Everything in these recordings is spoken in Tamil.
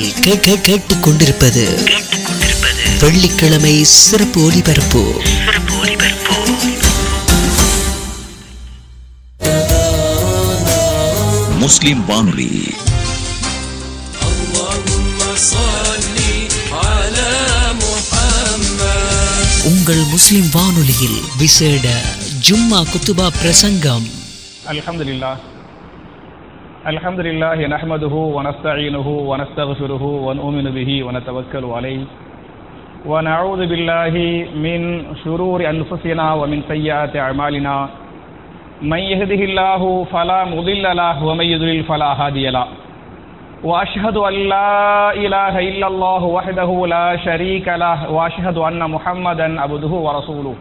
கே- கேட்டுக் கொண்டிருப்பது வெள்ளிக்கிழமை சிறப்பு ஒலிபரப்பு முஸ்லிம் வானொலி உங்கள் முஸ்லிம் வானொலியில் விசேட ஜும்மா குத்துபா பிரசங்கம் الحمد لله الحمد لله نحمده ونستعينه ونستغفره ونؤمن به ونتوكل عليه ونعوذ بالله من شرور أنفسنا ومن سيئات أعمالنا من يهده الله فلا مضل له ومن يضلل فلا هادي له وأشهد أن لا إله إلا الله وحده لا شريك له وأشهد أن محمدا عبده ورسوله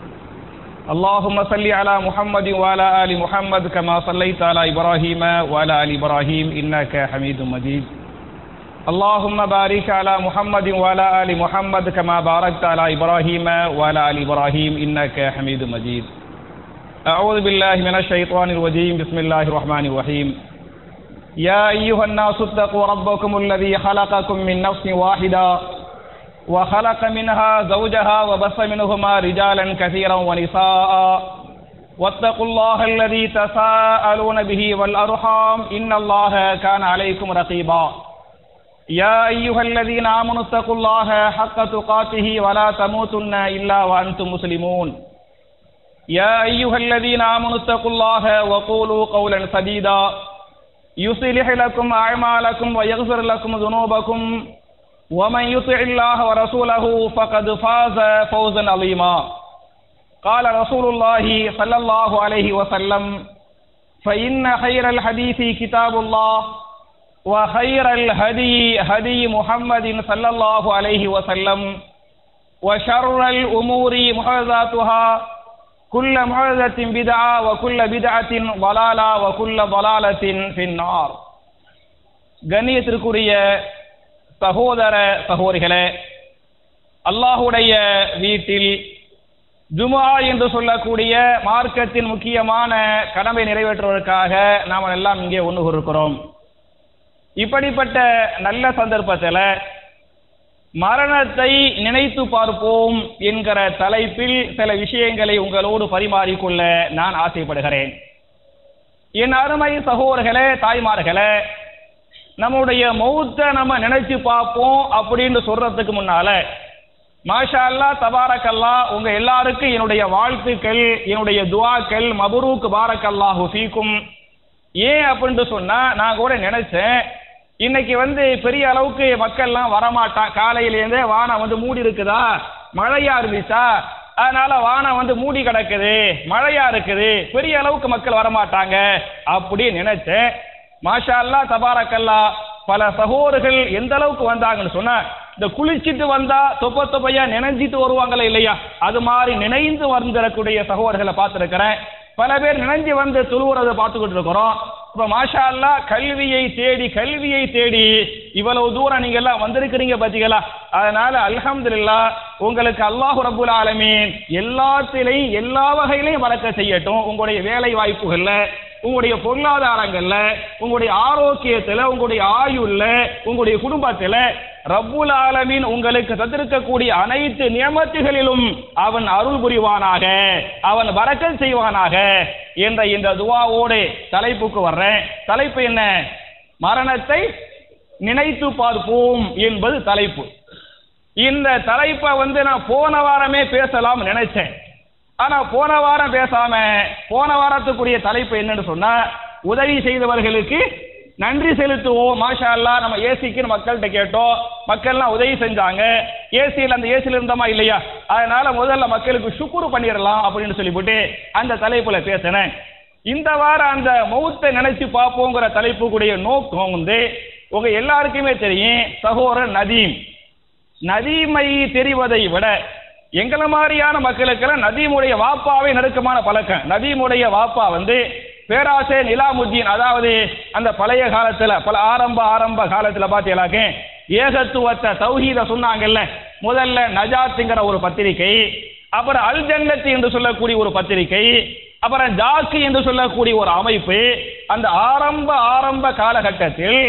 اللهم صل على محمد وعلى آل محمد كما صليت على إبراهيم وعلى آل إبراهيم إنك حميد مجيد اللهم بارك على محمد وعلى آل محمد كما باركت على إبراهيم وعلى آل إبراهيم إنك حميد مجيد أعوذ بالله من الشيطان الرجيم بسم الله الرحمن الرحيم يا أيها الناس اتقوا ربكم الذي خلقكم من نفس واحدة وخلق منها زوجها وبث منهما رجالا كثيرا ونساء واتقوا الله الذي تساءلون به والأرحام إن الله كان عليكم رقيبا يا أيها الذين آمنوا اتقوا الله حق تقاته ولا تموتن إلا وأنتم مسلمون يا أيها الذين آمنوا اتقوا الله وقولوا قولا سديدا يصلح لكم أعمالكم ويغفر لكم ذنوبكم ومن يطع الله ورسوله فقد فاز فوزا عظيما قال رسول الله صلى الله عليه وسلم فإن خير الحديث كتاب الله وخير الهدي هدي محمد صلى الله عليه وسلم وشر الأمور محدثاتها كل محدثة بدعة وكل بدعة ضلالة وكل ضلالة في النار கண்ணியத்திற்குரிய சகோதர சகோதரிகளே அல்லாஹுடைய வீட்டில் ஜுமா என்று சொல்லக்கூடிய மார்க்கத்தின் முக்கியமான கடமை நிறைவேற்றுவதற்காக நாம் எல்லாம் இங்கே ஒன்று இருக்கிறோம் இப்படிப்பட்ட நல்ல சந்தர்ப்பத்தில் மரணத்தை நினைத்து பார்ப்போம் என்கிற தலைப்பில் சில விஷயங்களை உங்களோடு பரிமாறிக்கொள்ள நான் ஆசைப்படுகிறேன் என் அருமை சகோதரர்களே தாய்மார்களே நம்முடைய மௌத்த நம்ம நினைச்சு பார்ப்போம் அப்படின்னு சொல்றதுக்கு முன்னால மாஷா அல்லா தபாரக்கல்லா உங்க எல்லாருக்கும் என்னுடைய வாழ்த்துக்கள் என்னுடைய துவாக்கள் மபரூக் பாரக்கல்லாஹு ஃபீக்கும் ஏன் அப்படின்ட்டு சொன்னா நான் கூட நினைச்சேன் இன்னைக்கு வந்து பெரிய அளவுக்கு மக்கள்லாம் வரமாட்டான் காலையிலேருந்தே வானம் வந்து மூடி இருக்குதா மழையா இருந்துச்சா அதனால வானம் வந்து மூடி கிடக்குது மழையா இருக்குது பெரிய அளவுக்கு மக்கள் வரமாட்டாங்க அப்படி நினைச்சேன் மாஷா அல்லா தபாரக்கல்லா பல சகோதரர்கள் எந்த அளவுக்கு வந்தாங்கன்னு சொன்னா இந்த குளிச்சிட்டு வந்தா தொப்ப தொப்பையா நினைஞ்சிட்டு வருவாங்களே இல்லையா அது மாதிரி நினைந்து வந்துடக்கூடிய சகோதரர்களை பார்த்துருக்கிறேன் பல பேர் நினைஞ்சு வந்து துழுவுறதை பார்த்துக்கிட்டு இருக்கிறோம் இப்ப மாஷா அல்லா கல்வியை தேடி கல்வியை தேடி இவ்வளவு தூரம் நீங்க எல்லாம் வந்திருக்கிறீங்க பாத்தீங்களா அதனால அல்ஹம்துலில்லா உங்களுக்கு அல்லாஹு ரபுல் ஆலமீன் எல்லாத்திலையும் எல்லா வகையிலையும் வளர்க்க செய்யட்டும் உங்களுடைய வேலை வாய்ப்புகள்ல உங்களுடைய பொருளாதாரங்கள்ல உங்களுடைய ஆரோக்கியத்துல உங்களுடைய ஆயுள்ல உங்களுடைய குடும்பத்துல ரப்புல் ஆலமீன் உங்களுக்கு தந்திருக்கக்கூடிய அனைத்து நியமத்துகளிலும் அவன் அருள் புரிவானாக அவன் வரக்கல் செய்வானாக என்ற இந்த துவாவோடு தலைப்புக்கு வர்றேன் தலைப்பு என்ன மரணத்தை நினைத்து பார்ப்போம் என்பது தலைப்பு இந்த தலைப்பை வந்து நான் போன வாரமே பேசலாம் நினைச்சேன் ஆனா போன வாரம் பேசாம போன வாரத்துக்குரிய தலைப்பு என்னன்னு சொன்னா உதவி செய்தவர்களுக்கு நன்றி செலுத்துவோம் மாஷா அல்லா நம்ம ஏசிக்கு மக்கள்கிட்ட கேட்டோம் மக்கள்லாம் உதவி செஞ்சாங்க ஏசியில் அந்த ஏசியில் இருந்தோமா இல்லையா அதனால முதல்ல மக்களுக்கு சுக்குரு பண்ணிடலாம் அப்படின்னு சொல்லிவிட்டு அந்த தலைப்புல பேசினேன் இந்த வாரம் அந்த மௌத்தை நினைச்சு பார்ப்போங்கிற தலைப்புக்குடைய நோக்கம் வந்து உங்க எல்லாருக்குமே தெரியும் சகோதரர் நதீம் நதீமை தெரிவதை விட எங்களை மாதிரியான மக்களுக்கெல்லாம் நதீமுடைய வாப்பாவே நெருக்கமான பழக்கம் நதீமுடைய வாப்பா வந்து பேராசே நிலாமுத்தீன் அதாவது அந்த பழைய காலத்துல பல ஆரம்ப ஆரம்ப காலத்துல பாத்தீங்களாக்க ஏகத்துவத்தை தௌஹீத சொன்னாங்கல்ல முதல்ல நஜாத்துங்கிற ஒரு பத்திரிகை அப்புறம் அல் ஜன்னத் என்று சொல்லக்கூடிய ஒரு பத்திரிகை அப்புறம் ஜாக்கு என்று சொல்லக்கூடிய ஒரு அமைப்பு அந்த ஆரம்ப ஆரம்ப காலகட்டத்தில்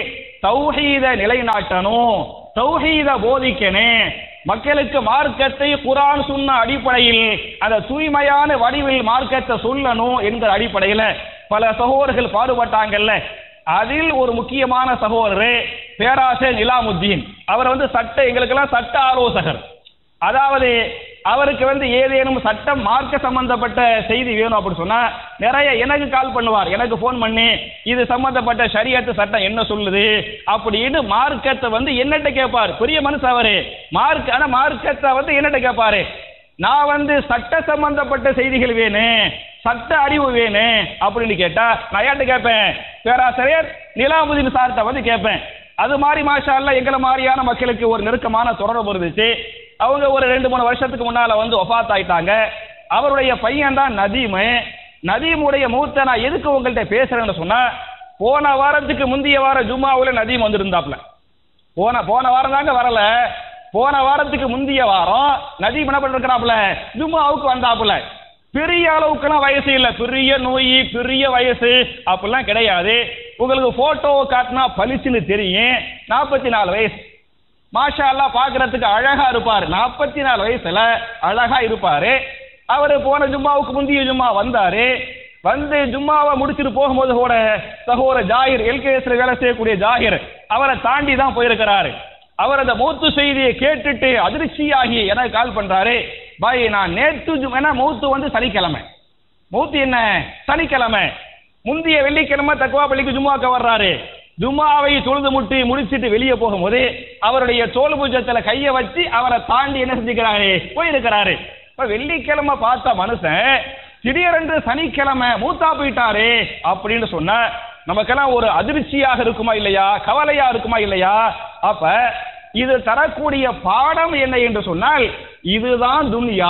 தௌஹீத நிலைநாட்டணும் தௌஹீத போதிக்கணும் மக்களுக்கு மார்க்கத்தை குரான் சொன்ன அடிப்படையில் அந்த தூய்மையான வடிவில் மார்க்கத்தை சொல்லணும் என்கிற அடிப்படையில் பல சகோதரர்கள் பாடுபட்டாங்கல்ல அதில் ஒரு முக்கியமான சகோதரர் பேராசர் நிலாமுத்தீன் அவர் வந்து சட்ட எங்களுக்கெல்லாம் சட்ட ஆலோசகர் அதாவது அவருக்கு வந்து ஏதேனும் சட்டம் மார்க்க சம்பந்தப்பட்ட செய்தி வேணும் அப்படின்னு சொன்னா நிறைய எனக்கு கால் பண்ணுவார் எனக்கு ஃபோன் பண்ணி இது சம்பந்தப்பட்ட ஷரியத்து சட்டம் என்ன சொல்லுது அப்படின்னு மார்க்கத்தை வந்து என்னட்ட கேட்பார் பெரிய மனுஷன் அவரு மார்க் ஆனா மார்க்கத்தை வந்து என்னட்ட கேட்பாரு நான் வந்து சட்ட சம்பந்தப்பட்ட செய்திகள் வேணும் சட்ட அறிவு வேணும் அப்படின்னு கேட்டா நான் யார்கிட்ட கேட்பேன் பேராசிரியர் நிலாமுதீன் சார்கிட்ட வந்து கேட்பேன் அது மாதிரி மாஷா அல்லாஹ் எங்களை மாதிரியான மக்களுக்கு ஒரு நெருக்கமான தொடர்பு இருந்துச்சு அவங்க ஒரு ரெண்டு மூணு வருஷத்துக்கு முன்னால வந்து ஒஃபாத் ஆயிட்டாங்க அவருடைய பையன் தான் நதீம் நதீமுடைய மூத்த நான் எதுக்கு உங்கள்கிட்ட பேசுறேன்னு சொன்னா போன வாரத்துக்கு முந்தைய வாரம் ஜும்மாவுல நதீம் வந்திருந்தாப்ல போன போன வாரம் தாங்க வரல போன வாரத்துக்கு முந்தைய வாரம் நதீம் என்ன பண்ணிருக்கிறாப்புல ஜும்மாவுக்கு வந்தாப்புல பெரிய அளவுக்குலாம் வயசு இல்ல பெரிய நோய் பெரிய வயசு அப்படிலாம் கிடையாது உங்களுக்கு போட்டோ காட்டினா பளிச்சுன்னு தெரியும் நாற்பத்தி நாலு வயசு மாஷா அல்லாஹ் பார்க்கறதுக்கு அழகா இருப்பாரு நாற்பத்தி நாலு வயசுல அழகா இருப்பாரு அவரு போன ஜும்மாவுக்கு முந்தைய ஜும்மா வந்தாரு வந்து ஜும்மாவை முடிச்சிட்டு போகும்போது கூட சகோதர ஜாகிர் எல்கேஎஸ்ல வேலை செய்யக்கூடிய ஜாகிர் அவரை தாண்டி தான் போயிருக்கிறாரு அவர் அந்த மூத்து செய்தியை கேட்டுட்டு அதிர்ச்சியாகி எனக்கு கால் பண்றாரு பாய் நான் நேற்று ஜும்- ஏன்னா மூத்து வந்து சனிக்கிழமை மூத்து என்ன சனிக்கிழமை முந்தைய வெள்ளிக்கிழமை தக்குவா பள்ளிக்கு ஜும்மாக்க வர்றாரு ஜும்மாவை தொழுது முட்டி முடிச்சிட்டு வெளியே போகும்போது அவருடைய தோல் பூஜத்துல கைய வச்சு அவரை தாண்டி என்ன செஞ்சுக்கிறாரு போயிருக்கிறாரு இப்ப வெள்ளிக்கிழமை பார்த்த மனுஷன் திடீரென்று சனிக்கிழமை மூத்தா போயிட்டாரு அப்படின்னு சொன்னா நமக்கெல்லாம் ஒரு அதிர்ச்சியாக இருக்குமா இல்லையா கவலையா இருக்குமா இல்லையா அப்ப இது தரக்கூடிய பாடம் என்ன என்று சொன்னால் இதுதான் துன்யா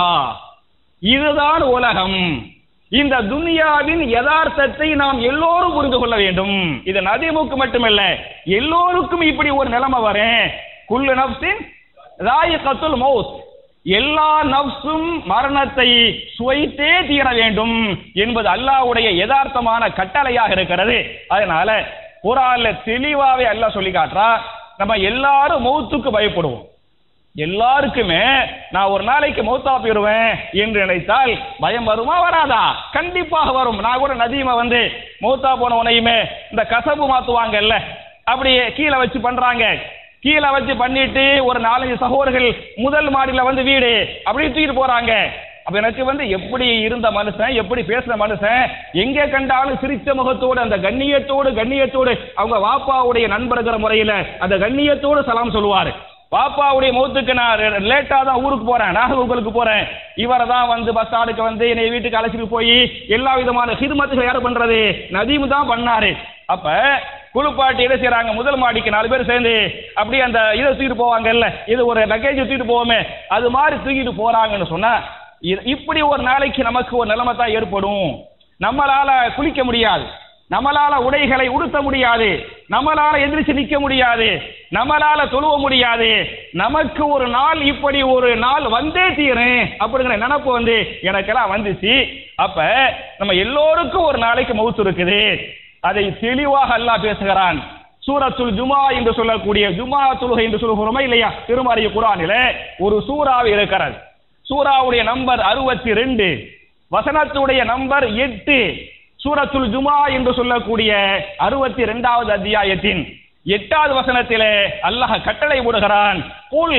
இதுதான் உலகம் இந்த துனியாவின் யதார்த்தத்தை நாம் எல்லோரும் புரிந்து கொள்ள வேண்டும் இது நதிமுக்கு மட்டுமல்ல எல்லோருக்கும் இப்படி ஒரு நிலைமை வரும் குல்லு நப்சின் ராயிகத்துல் மௌத் எல்லா நப்சும் மரணத்தை சுவைத்தே தீர வேண்டும் என்பது அல்லாஹ்வுடைய யதார்த்தமான கட்டளையாக இருக்கிறது அதனால குரான்ல தெளிவாவே அல்லாஹ் சொல்லி காட்டுறா நம்ம எல்லாரும் மௌத்துக்கு பயப்படுவோம் எல்லாருக்குமே நான் ஒரு நாளைக்கு மௌத்தா போயிருவேன் என்று நினைத்தால் பயம் வருமா வராதா கண்டிப்பாக வரும் நான் கூட நதியுமா வந்து மௌத்தா போன உனையுமே இந்த கசப்பு மாத்துவாங்கல்ல அப்படியே கீழே வச்சு பண்றாங்க கீழே வச்சு பண்ணிட்டு ஒரு நாலஞ்சு சகோதரர்கள் முதல் மாடியில வந்து வீடு அப்படியே தூக்கிட்டு போறாங்க அப்ப எனக்கு வந்து எப்படி இருந்த மனுஷன் எப்படி பேசுன மனுஷன் எங்க கண்டாலும் சிரிச்ச முகத்தோடு அந்த கண்ணியத்தோடு கண்ணியத்தோடு அவங்க வாப்பாவுடைய நண்பர்கிற முறையில அந்த கண்ணியத்தோடு சலாம் சொல்லுவாரு பாப்பாவுடைய மௌத்துக்கு நான் லேட்டா தான் ஊருக்கு போறேன் நாகர்கோவிலுக்கு போறேன் இவரை தான் வந்து பஸ் ஸ்டாண்டுக்கு வந்து என்னை வீட்டுக்கு அழைச்சிட்டு போய் எல்லா விதமான ஹிதுமத்துகள் யார் பண்றது நதீம் தான் பண்ணாரு அப்ப குளிப்பாட்டி என்ன செய்றாங்க முதல் மாடிக்கு நாலு பேர் சேர்ந்து அப்படியே அந்த இதை தூக்கிட்டு போவாங்கல்ல இது ஒரு லக்கேஜ் தூக்கிட்டு போவோமே அது மாதிரி தூக்கிட்டு போறாங்கன்னு சொன்னா இ- இப்படி ஒரு நாளைக்கு நமக்கு ஒரு நிலைமை தான் ஏற்படும் நம்மளால குளிக்க முடியாது நம்மளால உடைகளை உடுத்த முடியாது நம்மளால எந்திரிச்சு நிக்க முடியாது நம்மளால தொழுவ முடியாது நமக்கு ஒரு நாள் இப்படி ஒரு நாள் வந்தே தீரும் அப்படிங்கிற நினைப்பு வந்து எனக்கெல்லாம் வந்துச்சு அப்ப நம்ம எல்லோருக்கும் ஒரு நாளைக்கு மவுத்து இருக்குது அதை தெளிவாக அல்லாஹ் பேசுகிறான் சூரத்துல் ஜுமா என்று சொல்லக்கூடிய ஜுமா தொழுகை என்று சொல்லுகிறோமா இல்லையா திருமறை குரானில ஒரு சூறாவை இருக்கிறது சூறாவுடைய நம்பர் அறுபத்தி ரெண்டு வசனத்துடைய நம்பர் எட்டு சூரத்துல் ஜுமா என்று சொல்லக்கூடிய அறுபத்தி ரெண்டாவது அத்தியாயத்தின் எட்டாவது வசனத்திலே அல்லாஹ் கட்டளை விடுகிறான் புல்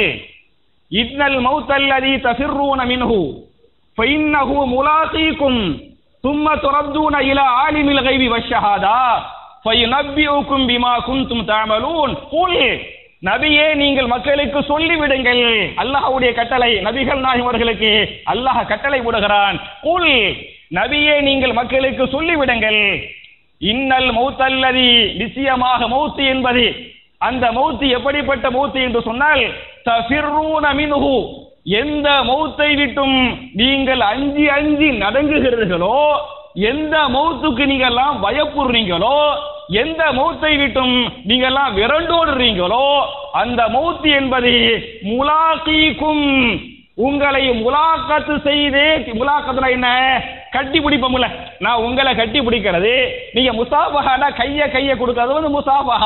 இன்னல் மௌத்தல்லதி தஃபிர்ரூன மின்ஹு ஃபைன்னஹு முலாகீக்கும் ثم تردون إلى عالم الغيب والشهادة فينبئكم بما كنتم تعملون قل நபியே நீங்கள் மக்களுக்கு சொல்லிவிடுங்கள் அல்லாஹ்வுடைய கட்டளை நபிகள் நாயகம் அவர்களுக்கு அல்லாஹ் கட்டளை விடுகிறான் குல் நபியே நீங்கள் மக்களுக்கு சொல்லிவிடுங்கள் இன்னல் மௌத்தல்லதி நிச்சயமாக மௌத்து என்பது அந்த மௌத்து எப்படிப்பட்ட மௌத்து என்று சொன்னால் தஃபிர்ரூன மின்ஹு எந்த மௌத்தை விட்டும் நீங்கள் அஞ்சி அஞ்சி நடுங்குகிறீர்களோ எந்த மௌத்துக்கு நீங்கெல்லாம் பயப்படுறீங்களோ எந்த மௌத்தை விட்டும் நீங்கெல்லாம் விரண்டோடுறீங்களோ அந்த மௌத்து என்பது முலாக்கீக்கும் உங்களை முலாக்கத்து செய்து முலாக்கத்துல என்ன கட்டி பிடிப்போம்ல நான் உங்களை கட்டி பிடிக்கிறது நீங்க முசாபஹானா கைய கைய கொடுக்கறது வந்து முசாபஹா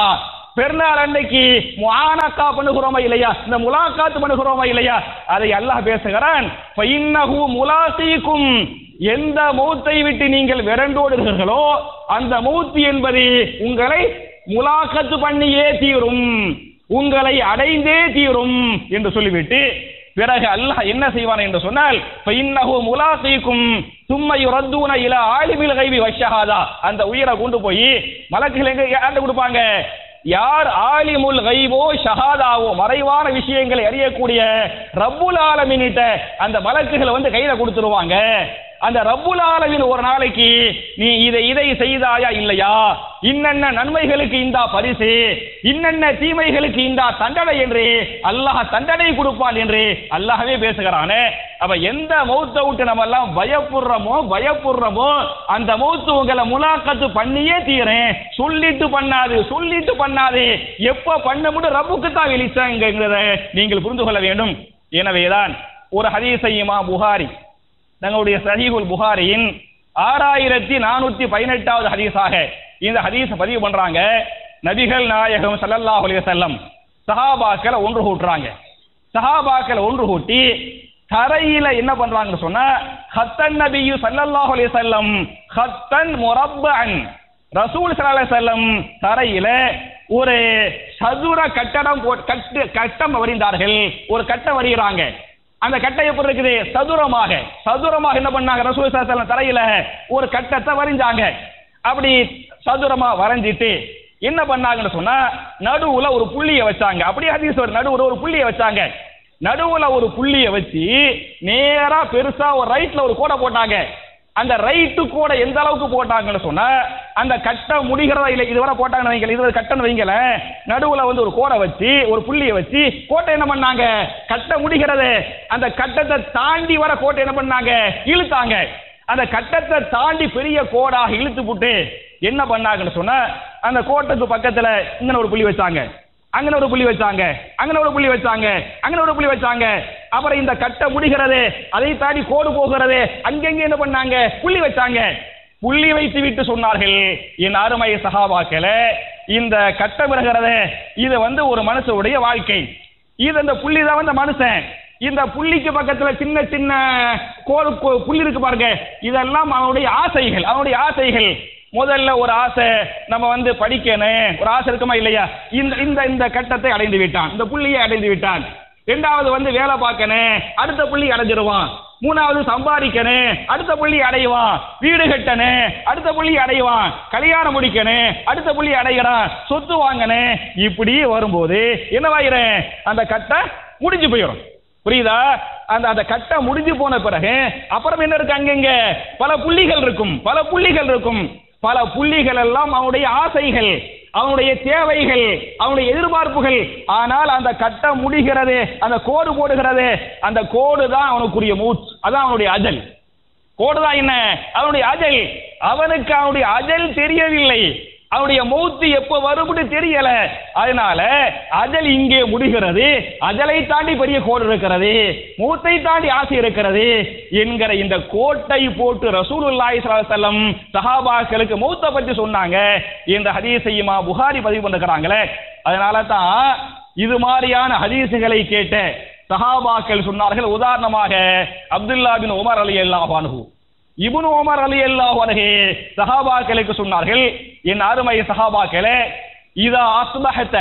பெருநாள் அன்னைக்கு முஆனக்கா பண்ணுகிறோமா இல்லையா இந்த முலாக்காத்து பண்ணுகிறோமா இல்லையா அதை அல்லாஹ் பேசுகிறான் ஃபைன்னஹு முலாசீக்கும் எந்த மௌத்தை விட்டு நீங்கள் விரண்டோடுகிறீர்களோ அந்த மௌத்து என்பது உங்களை முலாக்கத்து பண்ணியே தீரும் உங்களை அடைந்தே தீரும் என்று சொல்லிவிட்டு பிறகு அல்லாஹ் என்ன செய்வான் என்று சொன்னால் ஃபைன்னஹு முலாசீக்கும் சும்மா யுரத்தூன இல ஆலிமில் கைவி வஷஹாதா அந்த உயிரை கொண்டு போய் மலக்குகள் எங்க யார்கிட்ட கொடுப்பாங்க யார் ஆலிமுல் கைவோ ஷஹாதாவோ மறைவான விஷயங்களை அறியக்கூடிய ரப்புல் ஆலமின்கிட்ட அந்த மலக்குகளை வந்து கையில கொடுத்துருவாங்க அந்த ரப்புல் ஆலமின் ஒரு நாளைக்கு நீ இதை இதை செய்தாயா இல்லையா இன்னென்ன நன்மைகளுக்கு இந்த பரிசு இன்னென்ன தீமைகளுக்கு இந்த தண்டனை என்று அல்லாஹ் தண்டனை கொடுப்பான் என்று அல்லாஹ்வே பேசுகிறானே அப்ப எந்த மௌத்தை விட்டு நம்ம எல்லாம் பயப்படுறோமோ பயப்படுறோமோ அந்த மௌத்து உங்களை முலாக்கத்து பண்ணியே தீரேன் சொல்லிட்டு பண்ணாது சொல்லிட்டு பண்ணாது எப்ப பண்ண முடியும் ரப்புக்கு தான் வெளிச்சாங்கிறத நீங்கள் புரிந்து கொள்ள வேண்டும் எனவேதான் ஒரு ஹதீஸையுமா புகாரி தங்களுடைய சஹீகுல் புகாரியின் ஆறாயிரத்தி நானூத்தி பதினெட்டாவது ஹதீஸாக இந்த ஹதீஸை பதிவு பண்றாங்க நபிகள் நாயகம் ஸல்லல்லாஹு அலைஹி வஸல்லம் சஹாபாக்களை ஒன்று கூட்டுறாங்க சஹாபாக்களை ஒன்று கூட்டி தரையில என்ன பண்றாங்கன்னு சொன்னா ஹத்தன் நபியு ஸல்லல்லாஹு அலைஹி வஸல்லம் ஹத்தன் முரப்பன் ரசூல் ஸல்லல்லாஹு அலைஹி வஸல்லம் தரையில ஒரு சதுர கட்டடம் போ- கட்டு கட்டம் வரிந்தார்கள் ஒரு கட்டம் வரிகிறாங்க அந்த கட்டை எப்படி இருக்குது சதுரமாக சதுரமாக என்ன பண்ணாங்க ரசூல் ஸல்லல்லாஹு அலைஹி வஸல்லம் தரையில ஒரு கட்டத்தை வரைஞ்சாங்க அப்படி சதுரமா வரைஞ்சிட்டு என்ன பண்ணாங்கன்னு சொன்னா நடுவுல ஒரு புள்ளியை வச்சாங்க அப்படியே ஹதீஸ் வருது நடுவுல ஒரு புள்ளியை வச்சாங்க நடுவுல ஒரு புள்ளியை வச்சு நேரா பெருசா ஒரு ரைட்ல ஒரு கோடை போட்டாங்க அந்த ரைட்டு கூட எந்த அளவுக்கு போட்டாங்கன்னு சொன்னா அந்த கட்டம் முடிகிறதா இல்லை இதுவரை போட்டாங்கன்னு வைங்களேன் இது கட்டம் வைங்களேன் நடுவுல வந்து ஒரு கோடை வச்சு ஒரு புள்ளியை வச்சு கோட்டை என்ன பண்ணாங்க கட்ட முடிகிறது அந்த கட்டத்தை தாண்டி வர கோட்டை என்ன பண்ணாங்க இழுத்தாங்க அந்த கட்டத்தை தாண்டி பெரிய கோடாக இழுத்து போட்டு என்ன பண்ணாங்கன்னு சொன்னா அந்த கோட்டுக்கு பக்கத்துல இங்க ஒரு புள்ளி வச்சாங்க அங்கன ஒரு புள்ளி வச்சாங்க அங்கன ஒரு புள்ளி வச்சாங்க அங்கன ஒரு புள்ளி வச்சாங்க அப்புறம் இந்த கட்டை முடிகிறது அதை தாண்டி கோடு போகிறது அங்கங்க என்ன பண்ணாங்க புள்ளி வச்சாங்க புள்ளி வைத்து விட்டு சொன்னார்கள் என் அருமை சகாபாக்களே இந்த கட்டம் இருக்கிறது இது வந்து ஒரு மனுஷனுடைய வாழ்க்கை இது அந்த புள்ளி தான் வந்து மனுஷன் இந்த புள்ளிக்கு பக்கத்துல சின்ன சின்ன கோல் கோ- புள்ளி இருக்கு பாருங்க இதெல்லாம் அவனுடைய ஆசைகள் அவனுடைய ஆசைகள் முதல்ல ஒரு ஆசை நம்ம வந்து படிக்கணும் ஒரு ஆசை இருக்குமா இல்லையா இந்த இந்த இந்த கட்டத்தை அடைந்து விட்டான் இந்த புள்ளியை அடைந்து விட்டான் ரெண்டாவது வந்து வேலை பார்க்கணும் அடுத்த புள்ளி அடைஞ்சிருவான் மூணாவது சம்பாதிக்கணும் அடுத்த புள்ளி அடைவான் வீடு கட்டணும் அடுத்த புள்ளி அடைவான் கல்யாணம் முடிக்கணும் அடுத்த புள்ளி அடைகிறான் சொத்து வாங்கணும் இப்படி வரும்போது என்னவாயிரும் அந்த கட்டை முடிஞ்சு போயிடும் புரியுதா அந்த அந்த கட்டை முடிஞ்சு போன பிறகு அப்புறம் என்ன இருக்கு அங்கங்க பல புள்ளிகள் இருக்கும் பல புள்ளிகள் இருக்கும் பல புள்ளிகள் எல்லாம் அவனுடைய ஆசைகள் அவனுடைய தேவைகள் அவனுடைய எதிர்பார்ப்புகள் ஆனால் அந்த கட்டம் முடிகிறது அந்த கோடு போடுகிறது அந்த கோடு தான் அவனுக்குரிய மூச் அதான் அவனுடைய அஜல் கோடுதான் என்ன அவனுடைய அஜல் அவனுக்கு அவனுடைய அஜல் தெரியவில்லை அவனுடைய மௌத்து எப்ப வரும்னு தெரியல அதனால அஜல் இங்கே முடிகிறது அஜலை தாண்டி பெரிய கோடு இருக்கிறது மூத்தை தாண்டி ஆசை இருக்கிறது என்கிற இந்த கோட்டை போட்டு ரசூலுல்லாஹி ஸல்லல்லாஹு அலைஹி வஸல்லம் சஹாபாக்களுக்கு மௌத்தை பற்றி சொன்னாங்க இந்த ஹதீஸையுமா புகாரி பதிவு பண்ணிருக்கிறாங்களே அதனால தான் இது மாதிரியான ஹதீஸுகளை கேட்ட சஹாபாக்கள் சொன்னார்கள் உதாரணமாக அப்துல்லா பின் உமர் அலி அல்லாஹ் அன்ஹு இப்னு உமர் அலி அல்லாஹ் அன்ஹு சஹாபாக்களுக்கு சொன்னார்கள் என் அருமை சஹாபாக்களே இதா அஸ்பஹத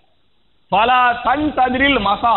ஃபலா தன் ததிரில் மசா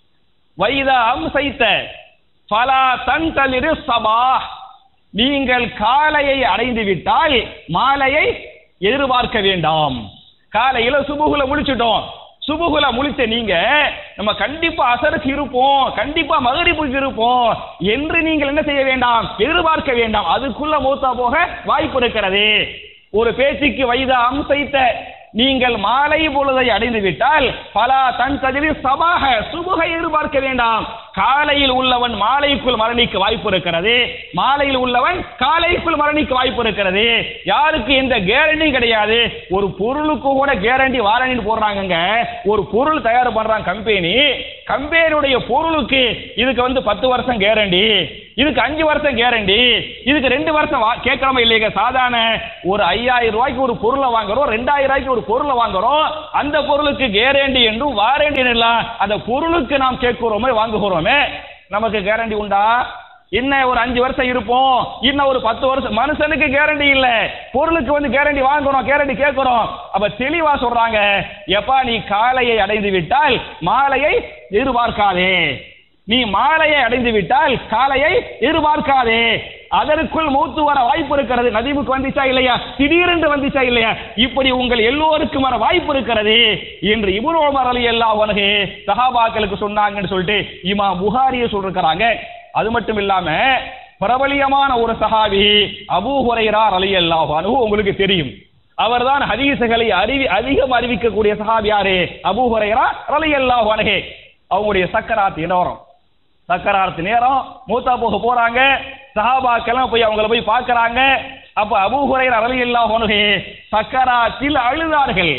வைத அம்சைத்த ஃபலா தன் ததிரு சபாஹ் நீங்கள் காலையை அடைந்து விட்டால் மாலையை எதிர்பார்க்க வேண்டாம் காலையில சுபுகுல முடிச்சிட்டோம் சுபுகுல முழிச்ச நீங்க நம்ம கண்டிப்பா அசருக்கு இருப்போம் கண்டிப்பா மகரிப்புக்கு இருப்போம் என்று நீங்கள் என்ன செய்ய வேண்டாம் எதிர்பார்க்க வேண்டாம் அதுக்குள்ள மூத்தா போக வாய்ப்பு இருக்கிறது ஒரு பேச்சுக்கு வயது அம்சைத்த நீங்கள் மாலை பொழுதை அடைந்து விட்டால் பலா தன் கதிரி சபாக சுபுகை எதிர்பார்க்க வேண்டாம் காலையில் உள்ளவன் மாலைக்குள் மரணிக்க வாய்ப்பு இருக்கிறது மாலையில் உள்ளவன் காலைக்குள் மரணிக்க வாய்ப்பு இருக்கிறது யாருக்கு எந்த கேரண்டி கிடையாது ஒரு பொருளுக்கு கூட கேரண்டி வாரண்டி போடுறாங்கங்க ஒரு பொருள் தயார் பண்றாங்க கம்பெனி கம்பெனியுடைய பொருளுக்கு இதுக்கு வந்து பத்து வருஷம் கேரண்டி இதுக்கு அஞ்சு வருஷம் கேரண்டி இதுக்கு ரெண்டு வருஷம் வா- கேட்கறோமா இல்லைங்க சாதாரண ஒரு ஐயாயிரம் ரூபாய்க்கு ஒரு பொருளை வாங்குறோம் ரெண்டாயிரம் ரூபாய்க்கு ஒரு பொருளை வாங்குறோம் அந்த பொருளுக்கு கேரண்டி என்றும் வாரண்டி இல்லை அந்த பொருளுக்கு நாம் கேட்கிறோமே வாங்குகிறோமே நமக்கு கேரண்டி உண்டா என்ன ஒரு அஞ்சு வருஷம் இருப்போம் இன்னும் ஒரு பத்து வருஷம் மனுஷனுக்கு கேரண்டி இல்ல பொருளுக்கு வந்து கேரண்டி வாங்குறோம் கேரண்டி கேட்கிறோம் அப்ப தெளிவா சொல்றாங்க எப்பா நீ காலையை அடைந்து விட்டால் மாலையை எதிர்பார்க்காதே நீ மாலையை அடைந்து விட்டால் காலையை எதிர்பார்க்காதே அதற்குள் மூத்து வர வாய்ப்பு இருக்கிறது நதிமுக்கு வந்துச்சா இல்லையா திடீரென்று வந்துச்சா இல்லையா இப்படி உங்கள் எல்லோருக்கும் வர வாய்ப்பு இருக்கிறது என்று இபுன் உமர் அலி அல்லா உனக்கு சஹாபாக்களுக்கு சொன்னாங்கன்னு சொல்லிட்டு இமா புகாரியை சொல்லிருக்கிறாங்க அது மட்டும் இல்லாம பிரபலியமான ஒரு சஹாபி அபூ ஹுரைரா ரலியல்லாஹு அன்ஹு உங்களுக்கு தெரியும் அவர்தான் ஹதீசுகளை அறிவி அதிகம் அறிவிக்கக்கூடிய சஹாபி யாரு அபூ ஹுரைரா ரலியல்லாஹு அன்ஹு அவங்களுடைய சக்கராத் நேரம் சக்கராத் நேரம் மூத்தா போக போறாங்க சஹாபாக்கெல்லாம் போய் அவங்கள போய் பார்க்கறாங்க அப்ப அபூ ஹுரைரா ரலியல்லாஹு அன்ஹு சக்கராத்தில் அழுதார்கள்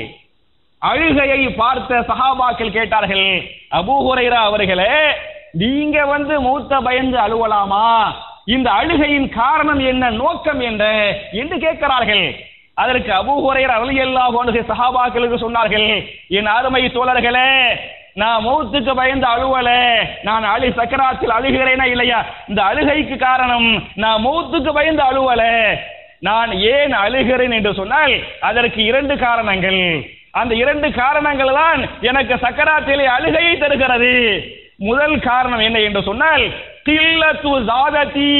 அழுகையை பார்த்த சஹாபாக்கள் கேட்டார்கள் அபூ ஹுரைரா அவர்களே நீங்க வந்து மூத்த பயந்து அழுவலாமா இந்த அழுகையின் காரணம் என்ன நோக்கம் என்ன என்று கேட்கிறார்கள் அதற்கு அபூ ஹுரைரா ரலியல்லாஹு அன்ஹு சஹாபாக்களுக்கு சொன்னார்கள் என் அருமை தோழர்களே நான் மௌத்துக்கு பயந்து அழுவல நான் அழு சக்கராத்தில் அழுகிறேனா இல்லையா இந்த அழுகைக்கு காரணம் நான் மௌத்துக்கு பயந்து அழுவல நான் ஏன் அழுகிறேன் என்று சொன்னால் அதற்கு இரண்டு காரணங்கள் அந்த இரண்டு காரணங்கள் தான் எனக்கு சக்கராத்திலே அழுகையை தருகிறது முதல் காரணம் என்ன என்று சொன்னால் கில்லத்து ஜாததி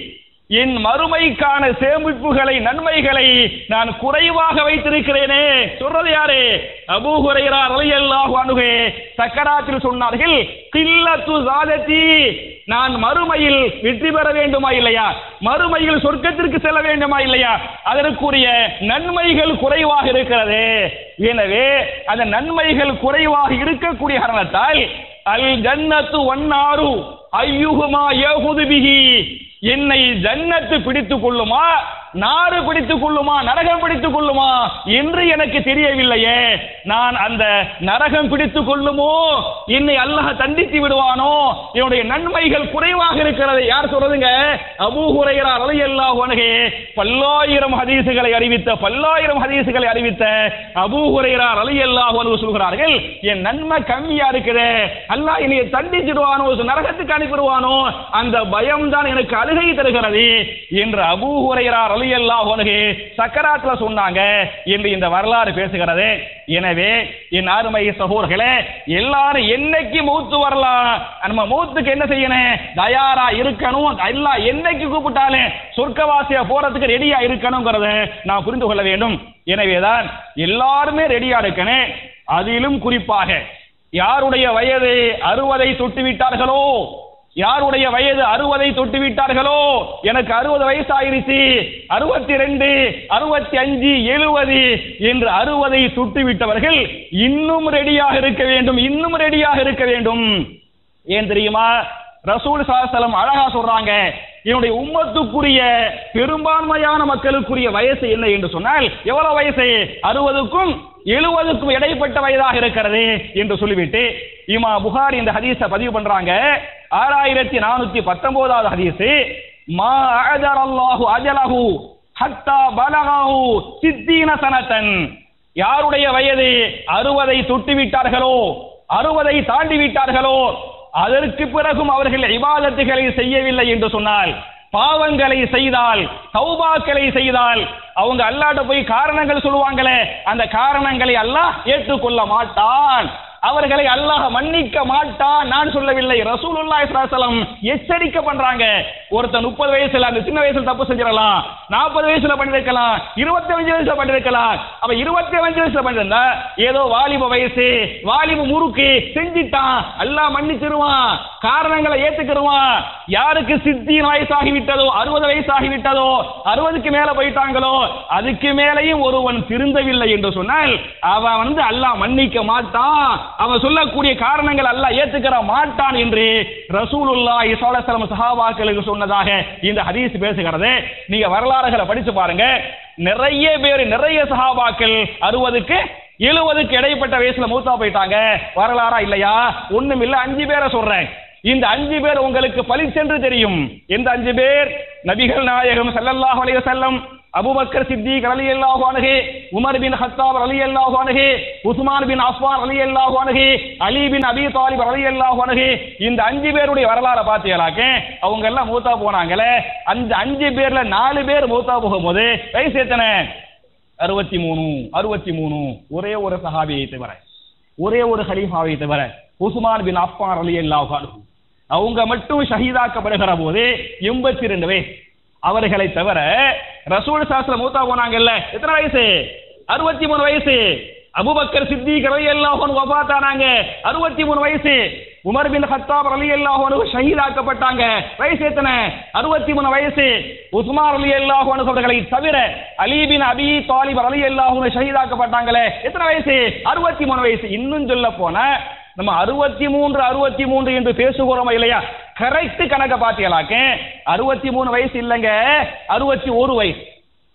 என் மறுமைக்கான சேமிப்புகளை நன்மைகளை நான் குறைவாக வைத்திருக்கிறேனே சொல்றது யாரு அபூ ஹுரைரா ரலியல்லாஹு அன்ஹு சக்கராத்தில் சொன்னார்கள் கில்லத்து ஜாததி நான் மறுமையில் வெற்றி பெற வேண்டுமா இல்லையா மறுமையில் சொர்க்கத்திற்கு செல்ல வேண்டுமா இல்லையா அதற்குரிய நன்மைகள் குறைவாக இருக்கிறது எனவே அந்த நன்மைகள் குறைவாக இருக்கக்கூடிய காரணத்தால் அல் ஜன்னத்து ஒன்னாரு ஐயுகுமா ஏகுது பிஹி என்னை ஜன்னத்து பிடித்துக் கொள்ளுமா நாடு பிடித்துக் கொள்ளுமா நரகம் பிடித்துக் கொள்ளுமா என்று எனக்கு தெரியவில்லையே நான் அந்த நரகம் பிடித்துக் கொள்ளுமோ என்னை அல்லாஹ் தண்டித்து விடுவானோ என்னுடைய நன்மைகள் குறைவாக இருக்கிறது யார் சொல்றதுங்க அபூ ஹுரைரா ரலியல்லாஹு அன்ஹு பல்லாயிரம் ஹதீசுகளை அறிவித்த பல்லாயிரம் ஹதீசுகளை அறிவித்த அபூ ஹுரைரா ரலியல்லாஹு அன்ஹு சொல்கிறார்கள் என் நன்மை கம்மியா இருக்குது அல்லாஹ் என்னை தண்டிச்சிடுவானோ நரகத்துக்கு அனுப்பிடுவானோ அந்த பயம் தான் எனக்கு அழுகை தருகிறது என்று அபூ ஹுரைரா ரலியல்லாஹு அன்ஹு சக்கராத்துல சொன்னாங்க என்று இந்த வரலாறு பேசுகிறது எனவே என் அருமை சகோதரர்களே எல்லாரும் என்னைக்கு மூத்து வரலாம் நம்ம மூத்துக்கு என்ன செய்யணும் தயாரா இருக்கணும் எல்லாம் என்னைக்கு கூப்பிட்டாலும் சொர்க்கவாசியா போறதுக்கு ரெடியா இருக்கணுங்கிறத நான் புரிந்து கொள்ள வேண்டும் எனவேதான் எல்லாருமே ரெடியா இருக்கணும் அதிலும் குறிப்பாக யாருடைய வயது அறுபதை தொட்டு விட்டார்களோ யாருடைய வயது அறுபதை தொட்டு விட்டார்களோ எனக்கு அறுபது வயசு ஆயிருச்சு அறுபத்தி ரெண்டு அறுபத்தி அஞ்சு எழுபது என்று அறுபதை தொட்டு விட்டவர்கள் இன்னும் ரெடியாக இருக்க வேண்டும் இன்னும் ரெடியாக இருக்க வேண்டும் ஏன் தெரியுமா ரசூல் சாஸ்தலம் அழகா சொல்றாங்க என்னுடைய உம்மத்துக்குரிய பெரும்பான்மையான மக்களுக்குரிய வயசு என்ன என்று சொன்னால் எவ்வளவு வயசு அறுபதுக்கும் எழுபதுக்கும் இடைப்பட்ட வயதாக இருக்கிறது என்று சொல்லிவிட்டு இமா புகாரி இந்த ஹதீஸை பதிவு பண்றாங்க ஆறாயிரத்தி நானூத்தி பத்தொன்பதாவது ஹதீஸ் மா அஜர் அல்லாஹு அஜலஹு ஹத்தா பலகஹு சித்தீன சனத்தன் யாருடைய வயது அறுபதை தொட்டு விட்டார்களோ அறுபதை தாண்டி விட்டார்களோ அதற்கு பிறகும் அவர்கள் இபாதத்துகளை செய்யவில்லை என்று சொன்னால் பாவங்களை செய்தால் தௌபாக்களை செய்தால் அவங்க அல்லாட்ட போய் காரணங்கள் சொல்லுவாங்களே அந்த காரணங்களை அல்லாஹ் ஏற்றுக்கொள்ள மாட்டான் அவர்களை அல்லாஹ் மன்னிக்க மாட்டான் நான் சொல்லவில்லை ரசூலுல்லாஹி ஸல்லல்லாஹு அலைஹி வஸல்லம் எச்சரிக்கை பண்றாங்க ஒருத்தன் முப்பது வயசுல அந்த சின்ன வயசுல தப்பு செஞ்சிடலாம் நாற்பது வயசுல பண்ணிருக்கலாம் இருபத்தி அஞ்சு வயசுல பண்ணிருக்கலாம் அவ இருபத்தி அஞ்சு வயசுல பண்ணிருந்தா ஏதோ வாலிப வயசு வாலிப முறுக்கு செஞ்சிட்டான் அல்லாஹ் மன்னிச்சிருவான் காரணங்களை ஏத்துக்கிடுவான் யாருக்கு சித்தியின் வயசாகி விட்டதோ அறுபது வயசாகி விட்டதோ அறுபதுக்கு மேல போயிட்டாங்களோ அதுக்கு மேலையும் ஒருவன் திருந்தவில்லை என்று சொன்னால் அவன் வந்து அல்லாஹ் மன்னிக்க மாட்டான் அவன் சொல்லக்கூடிய காரணங்கள் அல்லாஹ் ஏத்துக்கிற மாட்டான் என்று ரசூலுல்லாஹி ஸல்லல்லாஹு அலைஹி வஸல்லம் சஹாபாக்களுக்கு சொன்னதாக இந்த ஹதீஸ் பேசுகிறது நீங்க வரலாறுகளை படிச்சு பாருங்க நிறைய பேர் நிறைய சஹாபாக்கள் அறுபதுக்கு எழுபதுக்கு இடைப்பட்ட வயசுல மூத்தா போயிட்டாங்க வரலாறா இல்லையா ஒண்ணும் இல்ல அஞ்சு பேரை சொல்றேன் இந்த அஞ்சு பேர் உங்களுக்கு பளிச்சென்று தெரியும் எந்த அஞ்சு பேர் நபிகள் நாயகம் ஸல்லல்லாஹு அலைஹி வஸல்லம் அபூபக்கர் சித்திக் ரலியல்லாஹு அன்ஹு உமர் பின் ஹத்தாப் ரலியல்லாஹு அன்ஹு உஸ்மான் பின் அஃபான் ரலியல்லாஹு அன்ஹு அலி பின் அபி தாலிப் ரலியல்லாஹு அன்ஹு இந்த அஞ்சு பேருடைய வரலாறை பார்த்தீங்களாக்க அவங்க எல்லாம் மூத்தா போனாங்களே அந்த அஞ்சு பேர்ல நாலு பேர் மூத்தா போகும்போது வயசு எத்தனை அறுபத்தி மூணு அறுபத்தி மூணு ஒரே ஒரு சஹாபியை தவிர ஒரே ஒரு ஹலீஃபாவை தவிர உஸ்மான் பின் அஃபான் ரலியல்லாஹு அன்ஹு அவங்க மட்டும் ஷஹீதாக்கப்படுகிற போது எண்பத்தி ரெண்டு வயசு அவர்களை தவிர ரசூல் சாஸ்திர மூத்தா போனாங்கல்ல எத்தனை வயசு அறுபத்தி மூணு வயசு அபுபக்கர் சித்திக் ரலியல்லாஹு அன்ஹு வஃபாத்தானாங்க அறுபத்தி மூணு வயசு உமர் பின் ஹத்தாப் ரலியல்லாஹு அன்ஹு ஷஹீதாக்கப்பட்டாங்க வயசு எத்தனை அறுபத்தி மூணு வயசு உஸ்மான் ரலியல்லாஹு அன்ஹு அவர்களை தவிர அலி பின் அபி தாலிப் ரலியல்லாஹு அன்ஹு ஷஹீதாக்கப்பட்டாங்களே எத்தனை வயசு அறுபத்தி மூணு வயசு இன்னும் சொல்ல போனா நம்ம அறுபத்தி மூன்று அறுபத்தி மூன்று என்று பேசுகிறோமா இல்லையா கரெக்ட் கணக்க பாத்தீங்களாக்க அறுபத்தி மூணு வயசு இல்லைங்க அறுபத்தி ஒரு வயசு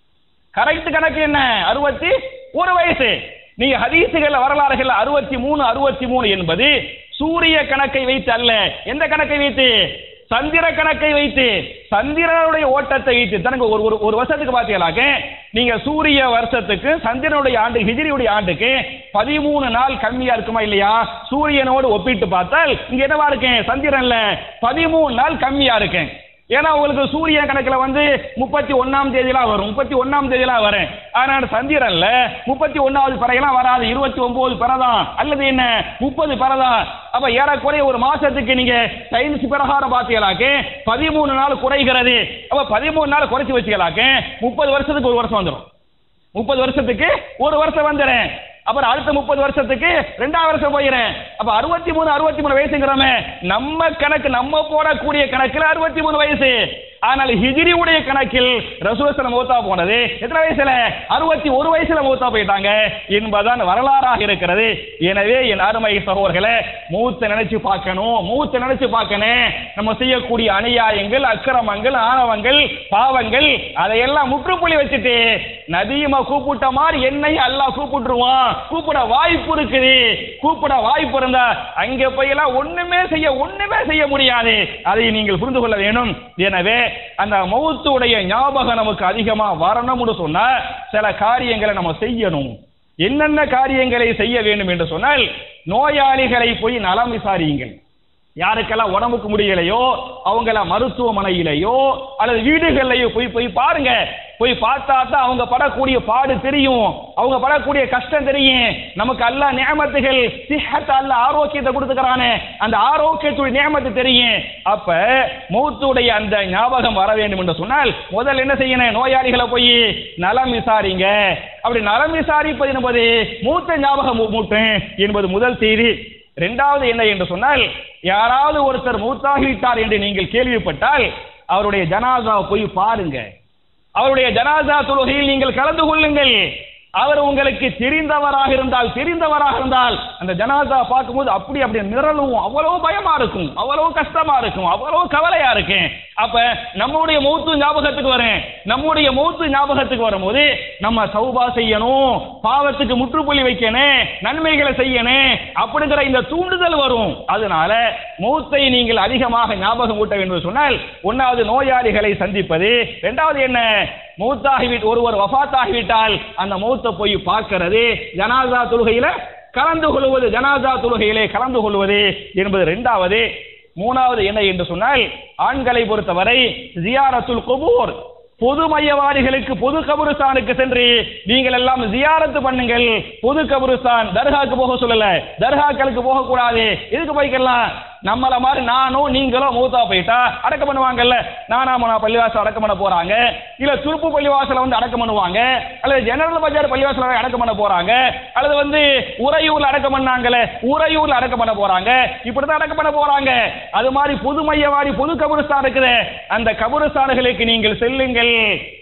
கரெக்ட் கணக்கு என்ன அறுபத்தி ஒரு வயசு நீங்க ஹதீசுகள் வரலாறுகள் அறுபத்தி மூணு அறுபத்தி மூணு என்பது சூரிய கணக்கை வைத்து அல்ல எந்த கணக்கை வைத்து சந்திர கணக்கை வைத்து சந்திரனுடைய ஓட்டத்தை வைத்து தனக்கு ஒரு ஒரு ஒரு வருஷத்துக்கு பாத்தீங்களாக்க நீங்க சூரிய வருஷத்துக்கு சந்திரனுடைய ஆண்டு ஹிஜிரியுடைய ஆண்டுக்கு பதிமூணு நாள் கம்மியா இருக்குமா இல்லையா சூரியனோடு ஒப்பிட்டு பார்த்தால் இங்க என்னவா இருக்கேன் சந்திரன்ல பதிமூணு நாள் கம்மியா இருக்கேன் ஏன்னா உங்களுக்கு சூரிய கணக்குல வந்து முப்பத்தி ஒன்னாம் தேதியெல்லாம் வரும் முப்பத்தி ஒன்னாம் தேதியெல்லாம் வரும் ஆனால் சந்திரன்ல முப்பத்தி ஒன்னாவது பிறையெல்லாம் வராது இருபத்தி ஒன்பது பிறதான் அல்லது என்ன முப்பது பிறதான் அப்ப ஏறக்குறைய ஒரு மாசத்துக்கு நீங்க சயின்ஸ் பிரகாரம் பாத்தீங்களாக்கு பதிமூணு நாள் குறைகிறது அப்ப பதிமூணு நாள் குறைச்சு வச்சுக்கலாக்கு முப்பது வருஷத்துக்கு ஒரு வருஷம் வந்துடும் முப்பது வருஷத்துக்கு ஒரு வருஷம் வந்துடுறேன் அப்புறம் அடுத்த முப்பது வருஷத்துக்கு ரெண்டாவது வருஷம் போயிடுறேன் அப்ப அறுபத்தி மூணு அறுபத்தி மூணு வயசுங்கிறோமே நம்ம கணக்கு நம்ம போடக்கூடிய கணக்கில் அறுபத்தி மூணு வயசு ஆனால் ஹிஜ்ரியுடைய கணக்கில் ரசூலுல்லாஹி மூத்தா போனது எத்தனை வயசுல அறுபத்தி ஒரு வயசுல மூத்தா போயிட்டாங்க என்பதுதான் வரலாறாக இருக்கிறது எனவே என் அருமை சகோதரர்களே மூத்த நினைச்சு பார்க்கணும் மூத்த நினைச்சு பார்க்கணும் நம்ம செய்யக்கூடிய அநியாயங்கள் அக்கிரமங்கள் ஆணவங்கள் பாவங்கள் அதையெல்லாம் முற்றுப்புள்ளி வச்சுட்டு நதியுமா கூப்பிட்ட மாதிரி என்னை அல்லாஹ் கூப்பிட்டுருவான் கூப்பிட வாய்ப்பு இருக்குது கூப்பிட வாய்ப்பு இருந்தா அங்க போய் எல்லாம் ஒண்ணுமே செய்ய ஒண்ணுமே செய்ய முடியாது அதை நீங்கள் புரிந்து கொள்ள வேணும் எனவே அந்த மௌத்துடைய ஞாபகம் நமக்கு அதிகமா வரணும்னு சொன்னா சில காரியங்களை நம்ம செய்யணும் என்னென்ன காரியங்களை செய்ய வேண்டும் என்று சொன்னால் நோயாளிகளை போய் நலம் விசாரியுங்கள் யாருக்கெல்லாம் உடம்புக்கு முடியலையோ அவங்கள மருத்துவமனையிலேயோ அல்லது வீடுகள்லையோ போய் போய் பாருங்க போய் பார்த்தா தான் அவங்க படக்கூடிய பாடு தெரியும் அவங்க படக்கூடிய கஷ்டம் தெரியும் நமக்கு அல்ல நியமத்துகள் சிஹத் அல்ல ஆரோக்கியத்தை கொடுத்துக்கிறானே அந்த ஆரோக்கியத்துடைய நியமத்து தெரியும் அப்ப மூத்துடைய அந்த ஞாபகம் வர வேண்டும் என்று சொன்னால் முதல்ல என்ன செய்யணும் நோயாளிகளை போய் நலம் விசாரிங்க அப்படி நலம் விசாரிப்பது என்பது மூத்த ஞாபகம் மூட்டும் என்பது முதல் செய்தி இரண்டாவது என்ன என்று சொன்னால் யாராவது ஒருத்தர் மூத்தாகிவிட்டார் என்று நீங்கள் கேள்விப்பட்டால் அவருடைய ஜனாசாவை போய் பாருங்க அவருடைய ஜனாசா தொழுகையில் நீங்கள் கலந்து கொள்ளுங்கள் அவர் உங்களுக்கு தெரிந்தவராக இருந்தால் தெரிந்தவராக இருந்தால் அந்த ஜனாசா பார்க்கும்போது அப்படி அப்படி நிரலும் அவ்வளவு பயமா இருக்கும் அவ்வளவு கஷ்டமா இருக்கும் அவ்வளவு கவலையா இருக்கும் அப்ப நம்முடைய மௌத்து ஞாபகத்துக்கு வரும் நம்முடைய மௌத்து ஞாபகத்துக்கு வரும்போது நம்ம சௌபா செய்யணும் பாவத்துக்கு முற்றுப்புள்ளி வைக்கணும் நன்மைகளை செய்யணும் அப்படிங்கிற இந்த தூண்டுதல் வரும் அதனால மௌத்தை நீங்கள் அதிகமாக ஞாபகம் ஊட்ட வேண்டும் என்று சொன்னால் ஒன்னாவது நோயாளிகளை சந்திப்பது இரண்டாவது என்ன மௌத்தாகிவிட்டு ஒருவர் வஃபாத்தாகிவிட்டால் அந்த மௌத்தை போய் பார்க்கிறது ஜனாசா தொழுகையில கலந்து கொள்வது ஜனாசா தொழுகையிலே கலந்து கொள்வது என்பது இரண்டாவது மூணாவது என்ன என்று சொன்னால் ஆண்களை பொறுத்தவரை ஜியாரத்துல் குபூர் பொது மையவாதிகளுக்கு பொது கபுருஸ்தானுக்கு சென்று நீங்கள் எல்லாம் ஜியாரத்து பண்ணுங்கள் பொது கபுருஸ்தான் தர்காக்கு போக சொல்லல தர்காக்களுக்கு போக கூடாது இதுக்கு போய்க்கலாம் நம்மள மாதிரி நானும் நீங்களும் மூத்தா போயிட்டா அடக்கம் பண்ணுவாங்கல்ல நானாம பள்ளிவாசல் அடக்கம் பண்ண போறாங்க இல்ல துருப்பு பள்ளிவாசல வந்து அடக்கம் பண்ணுவாங்க அல்லது ஜெனரல் பஜார் பள்ளிவாசல அடக்கம் பண்ண போறாங்க அல்லது வந்து உறையூர்ல அடக்கம் பண்ணாங்கல்ல உறையூர்ல அடக்கம் பண்ண போறாங்க இப்படிதான் அடக்கம் பண்ண போறாங்க அது மாதிரி பொது மையவாடி பொது கபுரஸ்தான் இருக்குது அந்த கபுரஸ்தான்களுக்கு நீங்கள் செல்லுங்கள்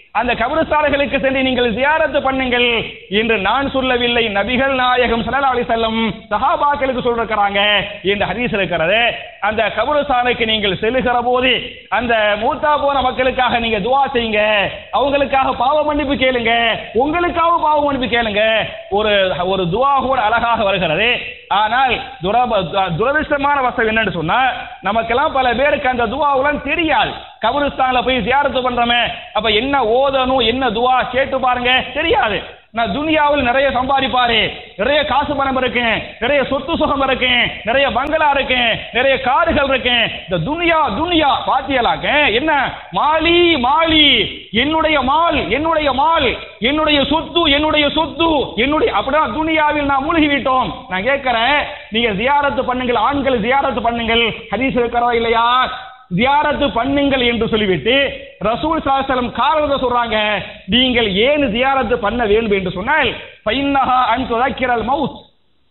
அந்த கபரஸ்தான்களுக்கு சென்று நீங்கள் ஜியாரத்து பண்ணுங்கள் என்று நான் சொல்லவில்லை நபிகள் நாயகம் ஸல்லல்லாஹு அலைஹி வஸல்லம் சஹாபாக்களுக்கு சொல்லிருக்கிறாங்க இந்த ஹதீஸ் இருக்கிறது அந்த கபரஸ்தானுக்கு நீங்கள் செல்லுகிற போது அந்த மூத்தா போன மக்களுக்காக நீங்க துஆ செய்யுங்க அவங்களுக்காக பாவ மன்னிப்பு கேளுங்க உங்களுக்காக பாவ மன்னிப்பு கேளுங்க ஒரு ஒரு துஆ கூட அழகாக வருகிறது ஆனால் துரப துரதிருஷ்டமான வசம் என்னன்னு சொன்னா நமக்கெல்லாம் பல பேருக்கு அந்த துவாவுலாம் தெரியாது கபரிஸ்தான்ல போய் ஜியாரத்து பண்றோமே அப்ப என்ன ஓதணும் என்ன துவா கேட்டு பாருங்க தெரியாது நான் துனியாவில் நிறைய சம்பாதிப்பாரு நிறைய காசு பணம் இருக்கு நிறைய சொத்து சுகம் இருக்கு நிறைய பங்களா இருக்கு நிறைய கார்கள் இருக்கு இந்த துனியா துனியா பாத்தியலாக்க என்ன மாலி மாலி என்னுடைய மால் என்னுடைய மால் என்னுடைய சொத்து என்னுடைய சொத்து என்னுடைய அப்படிதான் துனியாவில் நான் மூழ்கி விட்டோம் நான் கேட்கிறேன் நீங்க ஜியாரத்து பண்ணுங்கள் ஆண்கள் ஜியாரத்து பண்ணுங்கள் ஹதீஸ் இருக்கிறதா இல்லையா ஜியாரத்து பண்ணுங்கள் என்று சொல்லிவிட்டு ரசூல் சாஸ்திரம் காரணத்தை சொல்றாங்க நீங்கள் ஏன் ஜியாரத்து பண்ண வேண்டும் என்று சொன்னால் பைன்னஹா அன் துதக்கிரல் மவுத்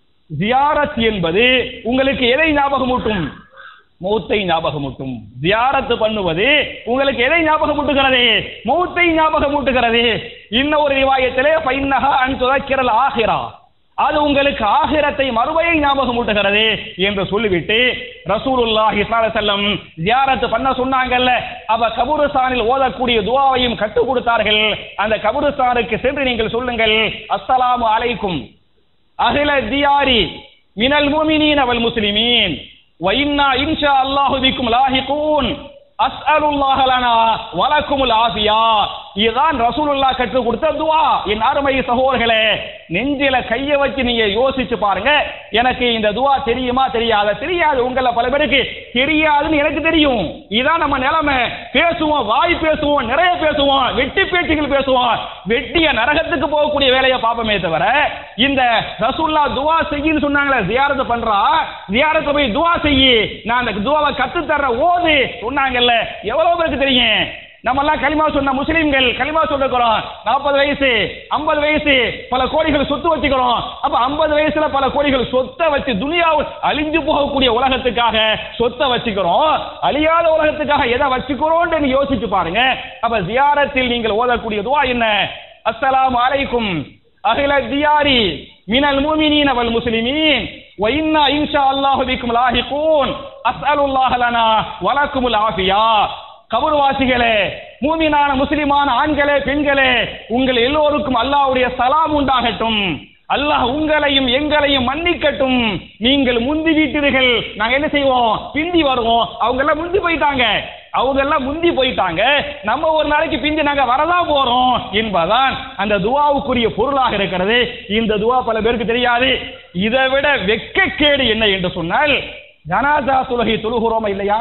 ஜியாரத் என்பது உங்களுக்கு எதை ஞாபகமூட்டும் மௌத்தை ஞாபகமூட்டும் ஜியாரத்து பண்ணுவது உங்களுக்கு எதை ஞாபகமூட்டுகிறது மௌத்தை ஞாபகமூட்டுகிறது இன்னும் ஒரு ரிவாயத்திலே பைன்னஹா அன் துதக்கிரல் ஆகிரா அது உங்களுக்கு ஆகிரத்தை மறுமையை ஞாபகமூட்டுகிறது என்று சொல்லிவிட்டு ரசூலுல்லாஹி ஸல்லல்லாஹு அலைஹி வஸல்லம் ஜியாரத் பண்ண சொன்னாங்கல்ல அவ கபூருஸ்தானில் ஓதக்கூடிய துஆவையும் கற்றுக் கொடுத்தார்கள் அந்த கபூருஸ்தானுக்கு சென்று நீங்கள் சொல்லுங்கள் அஸ்ஸலாமு அலைக்கும் அகில தியாரி மினல் முஃமினீன வல் முஸ்லிமீன் வ இன்னா இன்ஷா அல்லாஹு பிக்கும் லாஹிகூன் அஸ்அலுல்லாஹ லனா வலக்குமுல் ஆஃபியா இதுதான் ரசூலுல்லாஹ் கற்றுக் கொடுத்த துஆ என் அருமை சகோதரர்களே நெஞ்சில கைய வச்சு நீங்க யோசிச்சு பாருங்க எனக்கு இந்த துஆ தெரியுமா தெரியாத தெரியாது உங்கள பல பேருக்கு தெரியாதுன்னு எனக்கு தெரியும் இதான் நம்ம நிலைமை பேசுவோம் வாய் பேசுவோம் நிறைய பேசுவோம் வெட்டி பேச்சுகள் பேசுவோம் வெட்டிய நரகத்துக்கு போகக்கூடிய வேலையை பார்ப்போமே தவிர இந்த ரசூல்லா துஆ செய்யின்னு சொன்னாங்களே ஜியாரத்து பண்றா ஜியாரத்து போய் துஆ செய்யி நான் அந்த துஆவை கத்து தர்ற ஓது சொன்னாங்கல்ல எவ்வளவு பேருக்கு தெரியும் நம்ம எல்லாம் களிமா சொன்ன முஸ்லிம்கள் களிமா சொல்லிருக்கிறோம் நாற்பது வயசு ஐம்பது வயசு பல கோடிகள் சொத்து வச்சுக்கிறோம் அப்ப ஐம்பது வயசுல பல கோடிகள் சொத்தை வச்சு துனியாவில் அழிஞ்சு போகக்கூடிய உலகத்துக்காக சொத்தை வச்சுக்கிறோம் அழியாத உலகத்துக்காக எதை வச்சுக்கிறோம்னு நீ யோசிச்சு பாருங்க அப்ப ஜியாரத்தில் நீங்கள் ஓதக்கூடிய துவா என்ன அஸ்ஸலாமு அலைக்கும் அகில தியாரி மினல் முஃமினீன வல் முஸ்லிமீன் வ இன்னா இன்ஷா அல்லாஹு பிக்கும் லாஹிகூன் அஸ்அலுல்லாஹ லனா வலக்குமுல் ஆஃபியா கபர்வாசிகளே மூமினான முஸ்லிமான ஆண்களே பெண்களே உங்கள் எல்லோருக்கும் அல்லாஹ்வுடைய சலாம் உண்டாகட்டும் அல்லாஹ் உங்களையும் எங்களையும் மன்னிக்கட்டும் நீங்கள் முந்தி விட்டீர்கள் நாங்க என்ன செய்வோம் பிந்தி வருவோம் அவங்க எல்லாம் முந்தி போயிட்டாங்க அவங்க எல்லாம் முந்தி போயிட்டாங்க நம்ம ஒரு நாளைக்கு பிந்தி நாங்க வரதான் போறோம் என்பதான் அந்த துவாவுக்குரிய பொருளாக இருக்கிறது இந்த துவா பல பேருக்கு தெரியாது இதை விட வெட்கக்கேடு என்ன என்று சொன்னால் ஜனாதா தொழுகை தொழுகிறோமா இல்லையா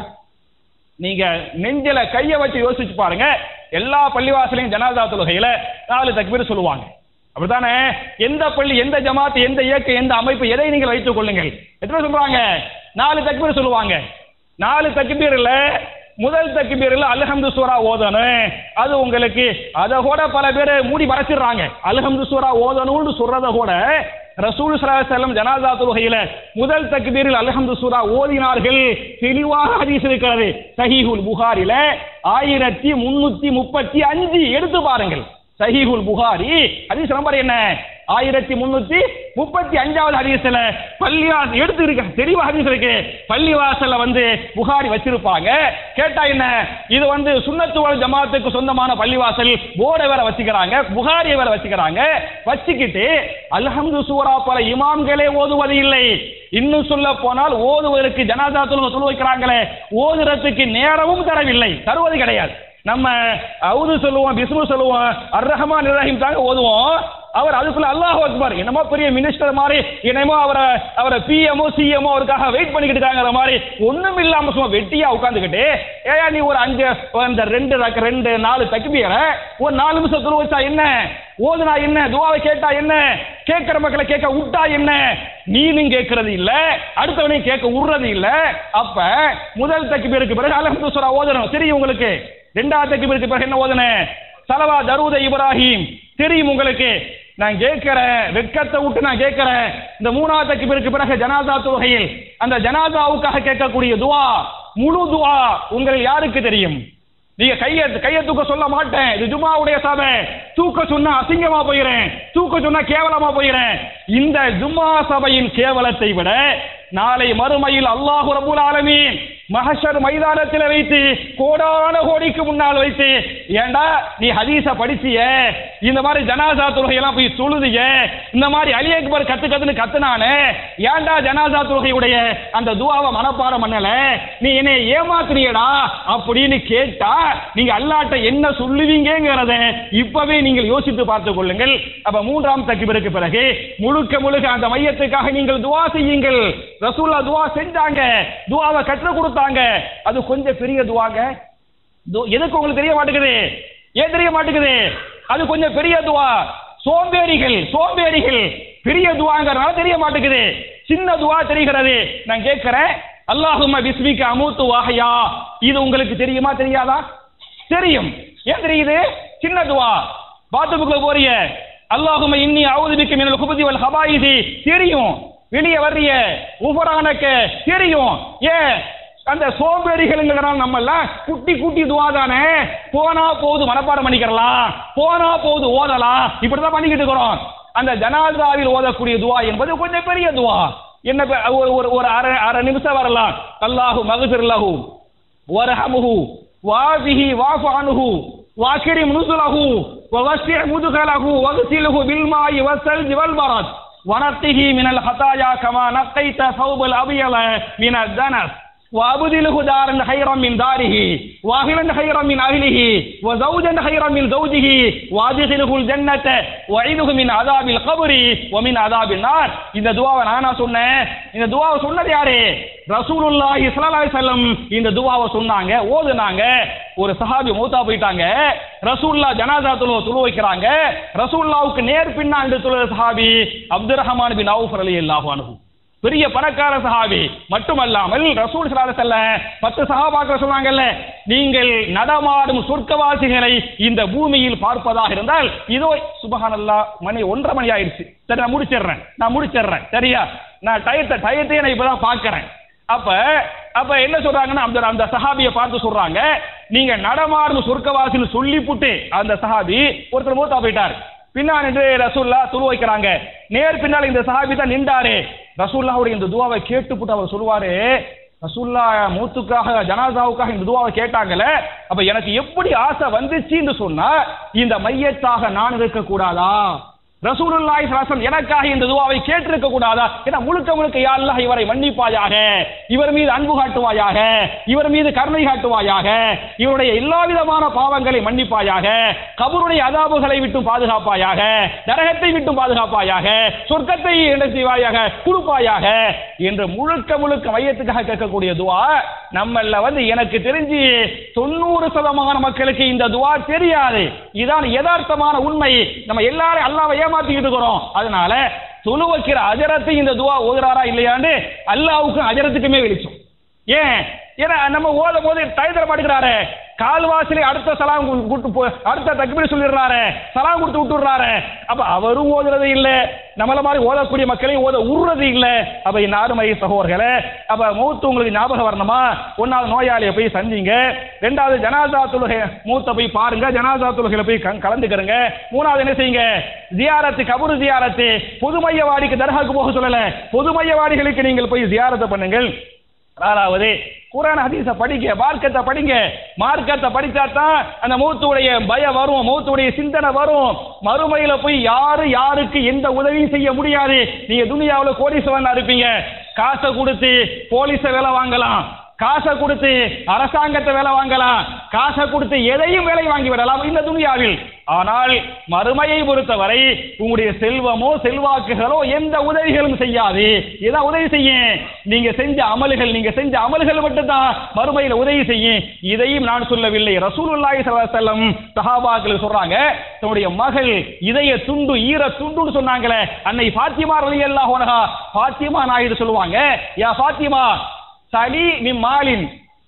நீங்க நெஞ்சில கைய வச்சு யோசிச்சு பாருங்க எல்லா பள்ளிவாசலையும் ஜனாதா தொழுகையில நாலு தக்பீர் சொல்லுவாங்க அப்படித்தானே எந்த பள்ளி எந்த ஜமாத் எந்த இயக்க எந்த அமைப்பு எதை நீங்கள் வைத்துக் கொள்ளுங்கள் எத்தனை சொல்றாங்க நாலு தக்பீர் சொல்லுவாங்க நாலு தக்பீர்ல முதல் தக்பீர்ல அல்ஹம்து சூரா ஓதணும் அது உங்களுக்கு அதை கூட பல பேர் மூடி மறைச்சிடுறாங்க அல்ஹம்து சூரா ஓதணும்னு சொல்றத கூட ரசூல் ஸல்லல்லாஹு அலைஹி வஸல்லம் ஜனாசா தொழுகையில முதல் தக்பீரில் அல்ஹம்து சூரா ஓதினார்கள் தெளிவாக ஹதீஸ் இருக்கிறது சஹீஹுல் புகாரில ஆயிரத்தி முன்னூத்தி முப்பத்தி அஞ்சு எடுத்து பாருங்கள் சஹீஹுல் புகாரி ஹதீஸ் நம்பர் என்ன ஆயிரத்தி முன்னூத்தி முப்பத்தி அஞ்சாவது ஹதீஸ்ல பள்ளிவாசல் எடுத்து இருக்கு தெளிவா ஹதீஸ் இருக்கு பள்ளிவாசல்ல வந்து புகாரி வச்சிருப்பாங்க கேட்டா என்ன இது வந்து சுன்னத்து வல் ஜமாத்துக்கு சொந்தமான பள்ளிவாசல் போர்டை வேற வச்சுக்கிறாங்க புகாரியை வேற வச்சுக்கிறாங்க வச்சுக்கிட்டு அல்ஹம்து சூரா பல இமாம்களே ஓதுவது இல்லை இன்னும் சொல்ல போனால் ஓதுவதற்கு ஜனாதா தொழுகை தொழு வைக்கிறாங்களே ஓதுறதுக்கு நேரமும் தரவில்லை தருவது கிடையாது நம்ம அவுது சொல்லுவோம் பிஸ்மு சொல்லுவோம் அர் ரஹ்மான் ரஹீம் தாங்க ஓதுவோம் அவர் அதுக்குள்ள அல்லாஹ் அக்பர் என்னமோ பெரிய மினிஸ்டர் மாதிரி என்னமோ அவரை அவரை பிஎம்ஓ சிஎம்ஓ அவருக்காக வெயிட் பண்ணிக்கிட்டு இருக்காங்கிற மாதிரி ஒண்ணும் இல்லாம சும்மா வெட்டியா உட்காந்துக்கிட்டு ஏயா நீ ஒரு அஞ்சு இந்த ரெண்டு ரக்க- ரெண்டு நாலு தக்குபியரை ஒரு நாலு நிமிஷம் துரு வச்சா என்ன ஓதுனா என்ன துவாவை கேட்டா என்ன கேட்கிற மக்களை கேட்க விட்டா என்ன நீனும் கேட்கறது இல்ல அடுத்தவனையும் கேட்க விடுறது இல்ல அப்ப முதல் தக்குபீருக்கு பிறகு அலஹம்து சூரா ஓதணும் தெரியும் உங்களுக்கு ரெண்டாவது தக்குபீருக்கு பிறகு என்ன ஓதுனேன் சலவா தரூத இப்ராஹிம் தெரியும் உங்களுக்கு நான் கேட்கிறேன் வெட்கத்தை விட்டு நான் கேட்கிறேன் இந்த மூணாவது தக்பீருக்கு பிறகு ஜனாதா தொழுகையில் அந்த ஜனாதாவுக்காக கேட்கக்கூடிய துவா முழு துவா உங்கள் யாருக்கு தெரியும் நீங்க கைய கைய தூக்க சொல்ல மாட்டேன் இது ஜும்மாவுடைய சபை தூக்க சொன்னா அசிங்கமா போயிறேன் தூக்க சொன்னா கேவலமா போயிறேன் இந்த ஜும்மா சபையின் கேவலத்தை விட நாளை மறுமையில் அல்லாஹு ரபுல் ஆலமீன் மஹஷர் மைதானத்தில் வைத்து கோடான கோடிக்கு முன்னால் வைத்து ஏண்டா நீ ஹதீஸ படிச்சிய இந்த மாதிரி ஜனாசா தொழுகை எல்லாம் போய் தொழுதிய இந்த மாதிரி அலி அக்பர் கத்து கத்துன்னு கத்துனானே ஏண்டா ஜனாசா தொழுகையுடைய அந்த துவாவை மனப்பாடம் பண்ணல நீ என்னை ஏமாத்துறியடா அப்படின்னு கேட்டா நீங்க அல்லாட்ட என்ன சொல்லுவீங்கிறத இப்பவே நீங்கள் யோசித்து பார்த்துக் கொள்ளுங்கள் அப்ப மூன்றாம் தக்கிபிற்கு பிறகு முழுக்க முழுக்க அந்த மையத்துக்காக நீங்கள் துவா செய்யுங்கள் ரசூல்லா துவா செஞ்சாங்க துவாவை கற்றுக் கொடுத்தாங்க அது கொஞ்சம் பெரிய துவாங்க து- எதுக்கு உங்களுக்கு தெரிய மாட்டேங்குது ஏன் தெரிய மாட்டேங்குது அது கொஞ்சம் பெரிய துவா சோம்பேறிகள் சோம்பேறிகள் பெரிய துவாங்கிறனால தெரிய மாட்டேங்குது சின்ன துவா தெரிகிறது நான் கேட்கிறேன் அல்லாஹும்ம பிஸ்மிக்க அமூத்து வாஹயா இது உங்களுக்கு தெரியுமா தெரியாதா தெரியும் ஏன் தெரியுது சின்ன துவா பாத்ரூமுக்குள்ள போறிய அல்லாஹும்ம இன்னி அவுதுபிக்க மினல் குபதி வல் ஹபாயிதி தெரியும் வெளியே வர்றிய உபரானக்க தெரியும் ஏன் அந்த சோம்பேறிகள்ங்கிறனால நம்ம எல்லாம் குட்டி குட்டி துவா தானே போனா போகுது மனப்பாடம் பண்ணிக்கிறலாம் போனா போகுது ஓதலாம் இப்படிதான் பண்ணிக்கிட்டு இருக்கிறோம் அந்த ஜனாதாவில் ஓதக்கூடிய துவா என்பது கொஞ்சம் பெரிய துவா என்ன பெ- ஒரு ஒரு ஒரு அரை அரை நிமிஷம் வரலாம் அல்லாஹு மகசிர் லஹு வரஹமுஹு வாபிஹி வாஃபு அன்ஹு வாக்கிரிம் நுசுலஹு வவஸ்ஸி முதுகலஹு வக்சிலுஹு பில்மாஇ வஸ்ஸல்ஜி வல்பரத் ونقه من الخطايا كما نقيت ثوب الأبيض من الدنس وأبدله دارا خيرا من داره وأهلا خيرا من أهله وزوجا خيرا من زوجه وأدخله الجنة وعيده من عذاب القبر ومن عذاب النار இந்த துவாவை நானா சொன்னேன் இந்த துவாவை சொன்னது யாரு ரசூலுல்லாஹி ஸல்லல்லாஹு அலைஹி வஸல்லம் இந்த துவாவை சொன்னாங்க ஓதுனாங்க ஒரு சஹாபி மௌத்தா போயிட்டாங்க ரசூல்லா ஜனாசா தொழு தொழு வைக்கிறாங்க ரசூல்லாவுக்கு நேர் பின்னாண்டு தொழுத சஹாபி அப்துல் ரஹ்மான் பின் அவுஃப் ரலியல்லாஹு அன்ஹு பெரிய பணக்கார சஹாபி மட்டுமல்லாமல் ரசூல் ஸல்லல்லாஹு அலைஹி வஸல்லம் பத்து சஹாபாக்கள் சொன்னாங்கல்ல நீங்கள் நடமாடும் சொர்க்கவாசிகளை இந்த பூமியில் பார்ப்பதாக இருந்தால் இதோ சுபஹானல்லாஹ் மணி ஒன்றரை மணி ஆயிடுச்சு சரி நான் முடிச்சிடுறேன் நான் முடிச்சிடுறேன் சரியா நான் டயத்தை டயத்தையே நான் இப்பதான் பார்க்கறேன் அப்ப அப்ப என்ன சொல்றாங்கன்னா அந்த அந்த சஹாபியை பார்த்து சொல்றாங்க நீங்க நடமாடும் சொர்க்கவாசின்னு சொல்லிப்புட்டு அந்த சஹாபி ஒருத்தர் மூத்தா போயிட்டார் பின்னாடி நின்று ரசூல்லா துரு வைக்கிறாங்க நேர் பின்னால் இந்த சஹாபி தான் நின்றாரு ரசூல்லாவுடைய இந்த துவாவை கேட்டுப்புட்டு அவர் சொல்லுவாரு ரசூல்லா மூத்துக்காக ஜனாசாவுக்காக இந்த துவாவை கேட்டாங்கல்ல அப்ப எனக்கு எப்படி ஆசை வந்துச்சுன்னு சொன்னா இந்த மையத்தாக நான் இருக்க கூடாதா ரசூலுல்லாஹி ஸல்லல்லாஹு எனக்காக இந்த துவாவை கேட்டிருக்க கூடாதா ஏன்னா முழுக்க முழுக்க யா அல்லாஹ் இவரை மன்னிப்பாயாக இவர் மீது அன்பு காட்டுவாயாக இவர் மீது கருணை காட்டுவாயாக இவருடைய எல்லா விதமான பாவங்களை மன்னிப்பாயாக கபருடைய அதாபுகளை விட்டு பாதுகாப்பாயாக நரகத்தை விட்டு பாதுகாப்பாயாக சொர்க்கத்தை என்ன செய்வாயாக கொடுப்பாயாக என்று முழுக்க முழுக்க மையத்துக்காக கேட்கக்கூடிய துவா நம்மள வந்து எனக்கு தெரிஞ்சு தொண்ணூறு சதமான மக்களுக்கு இந்த துவா தெரியாது இதான் யதார்த்தமான உண்மை நம்ம எல்லாரும் அல்லாவை ஏமாத்திக்கிட்டு இருக்கிறோம் அதனால தொழு வைக்கிற அஜரத்தை இந்த துவா ஓதுறாரா இல்லையான்னு அல்லாவுக்கும் அஜரத்துக்குமே வெளிச்சம் ஏன் ஏன்னா நம்ம ஓதும் போது டயத்துல மாட்டுக்கிறாரு கால்வாசிலே அடுத்த சலாம் கு- கூட்டு போ அடுத்த தக்பீர் சொல்லிடுறாரு சலாம் கொடுத்து விட்டுறாரு அப்ப அவரும் ஓதுறது இல்ல நம்மள மாதிரி ஓதக்கூடிய மக்களையும் ஓத உருறது இல்ல அப்ப இந்த ஆறுமை சகோதரர்களே அப்ப மூத்து உங்களுக்கு ஞாபகம் வரணுமா ஒன்னாவது நோயாளியை போய் சந்திங்க ரெண்டாவது ஜனாதா தொழுகை மூத்த போய் பாருங்க ஜனாதா தொழுகையில போய் கல- கலந்துக்கிறங்க மூணாவது என்ன செய்யுங்க ஜியாரத்து கபரு ஜியாரத்து பொதுமையவாடிக்கு தர்காக்கு போக சொல்லல பொதுமையவாடிகளுக்கு நீங்கள் போய் ஜியாரத்தை பண்ணுங்கள் நாலாவது குரான் ஹதீஸ படிங்க மார்க்கத்தை படிங்க மார்க்கத்தை படிச்சா தான் அந்த மௌத்துடைய பயம் வரும் மௌத்துடைய சிந்தனை வரும் மறுமையில போய் யாரு யாருக்கு எந்த உதவியும் செய்ய முடியாது நீங்க துனியாவுல கோடீஸ்வரனா இருப்பீங்க காசை கொடுத்து போலீஸ வேலை வாங்கலாம் காசை கொடுத்து அரசாங்கத்தை வேலை வாங்கலாம் காசை கொடுத்து எதையும் வேலை வாங்கி விடலாம் இந்த துனியாவில் ஆனால் மறுமையை பொறுத்தவரை உங்களுடைய செல்வமோ செல்வாக்குகளோ எந்த உதவிகளும் செய்யாது ஏதாவது உதவி செய்யும் நீங்க செஞ்ச அமல்கள் நீங்க செஞ்ச அமல்கள் மட்டும்தான் மறுமையில உதவி செய்யும் இதையும் நான் சொல்லவில்லை ரசூலுல்லாஹி ஸல்லல்லாஹு அலைஹி வஸல்லம் சஹாபாக்கள் சொல்றாங்க தன்னுடைய மகள் இதய துண்டு ஈர துண்டுன்னு சொன்னாங்களே அன்னை ஃபாத்திமா ரலியல்லாஹு அன்ஹா ஃபாத்திமா நாயுடு சொல்லுவாங்க யா ஃபாத்திமா சலி மின் மாலின்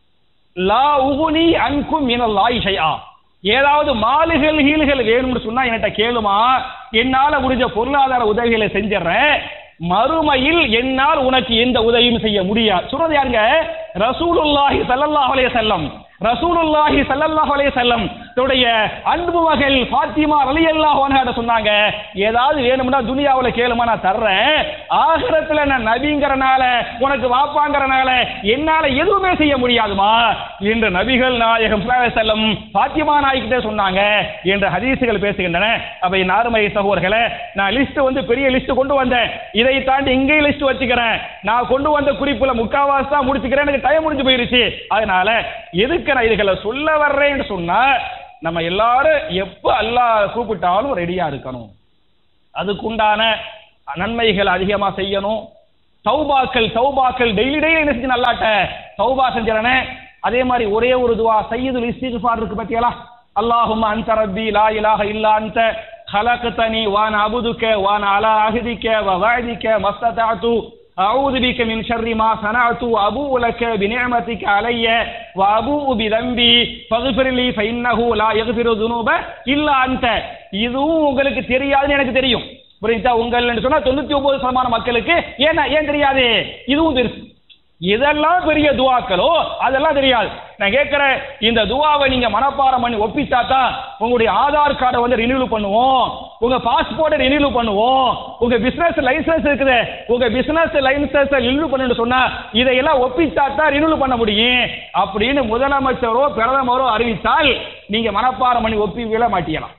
லா உகுனி அன்கும் மினல்லாஹி ஷைஆ ஏதாவது மாலுகள் ஹீல்கள் வேணும்னு சொன்னா என்கிட்ட கேளுமா என்னால முடிஞ்ச பொருளாதார உதவிகளை செஞ்சிடறேன் மறுமையில் என்னால் உனக்கு எந்த உதவியும் செய்ய முடியாது சொல்றது யாருங்க ரசூலுல்லாஹி ஸல்லல்லாஹு அலைஹி வஸல்லம் ரசூலுல்லாஹி ஸல்லல்லாஹு அலைஹி வஸல்லம் தன்னுடைய அன்பு மகள் ஃபாத்திமா ரலியல்லாஹு அன்ஹா சொன்னாங்க ஏதாவது வேணும்னா துனியாவுல கேளுமா நான் தர்றேன் ஆகிரத்துல நான் நபிங்கறனால உனக்கு வாப்பாங்கறனால என்னால எதுவுமே செய்ய முடியாதுமா என்று நபிகள் நாயகம் ஸல்லல்லாஹு அலைஹி வஸல்லம் ஃபாத்திமா நாய்க்கிட்டே சொன்னாங்க என்ற ஹதீசுகள் பேசுகின்றன அப்ப என் அருமை சகோதரர்களே நான் லிஸ்ட் வந்து பெரிய லிஸ்ட் கொண்டு வந்தேன் இதை தாண்டி இங்கேயும் லிஸ்ட் வச்சுக்கிறேன் நான் கொண்டு வந்த குறிப்புல முக்காவாசி தான் முடிச்சுக்கிறேன் எனக்கு டைம் முடிஞ்சு போயிருச்சு அதனால எதுக்கு நான் இதுகளை சொல்ல வர்றேன்னு சொன்னா நம்ம எல்லாரும் எப்ப அல்லாஹ் கூப்பிட்டாலும் ரெடியா இருக்கணும் அதுக்குண்டான நன்மைகள் அதிகமா செய்யணும் தௌபாக்கள் தௌபாக்கள் டெய்லி டெய்லி என்ன செஞ்சு நல்லாட்ட தௌபா செஞ்சிடனே அதே மாதிரி ஒரே ஒரு துவா சையதுல் இஸ்திக்ஃபார் இருக்கு பத்தியலா அல்லாஹும்ம அன்த ரப்பி லா இலாஹ இல்லா அன்த خلقتني وانا عبدك وانا على عهدك ووعدك ما استطعت أعوذ بك من شر ما صنعت وأبوء لك بنعمتك علي وأبوء بذنبي فاغفر لي فإنه لا يغفر الذنوب إلا أنت இதுவும் உங்களுக்கு தெரியாதுன்னு எனக்கு தெரியும் புரியுதா உங்கள் சொன்னா தொண்ணூத்தி ஒன்பது சதமான மக்களுக்கு ஏன்னா ஏன் தெரியாது இதுவும் பெருசு இதெல்லாம் பெரிய துவாக்களோ அதெல்லாம் தெரியாது நான் கேட்கிறேன் இந்த துவாவை நீங்க மனப்பாடம் பண்ணி ஒப்பிச்சா தான் உங்களுடைய ஆதார் கார்டை வந்து ரினியூவல் பண்ணுவோம் உங்க பாஸ்போர்ட்டை ரினியூவல் பண்ணுவோம் உங்க பிசினஸ் லைசன்ஸ் இருக்குது உங்க பிசினஸ் லைசன்ஸ் ரினியூவல் பண்ணு சொன்னா இதையெல்லாம் ஒப்பிச்சா தான் ரினியூவல் பண்ண முடியும் அப்படின்னு முதலமைச்சரோ பிரதமரோ அறிவித்தால் நீங்க மனப்பாடம் பண்ணி ஒப்பிக்கல மாட்டீங்களாம்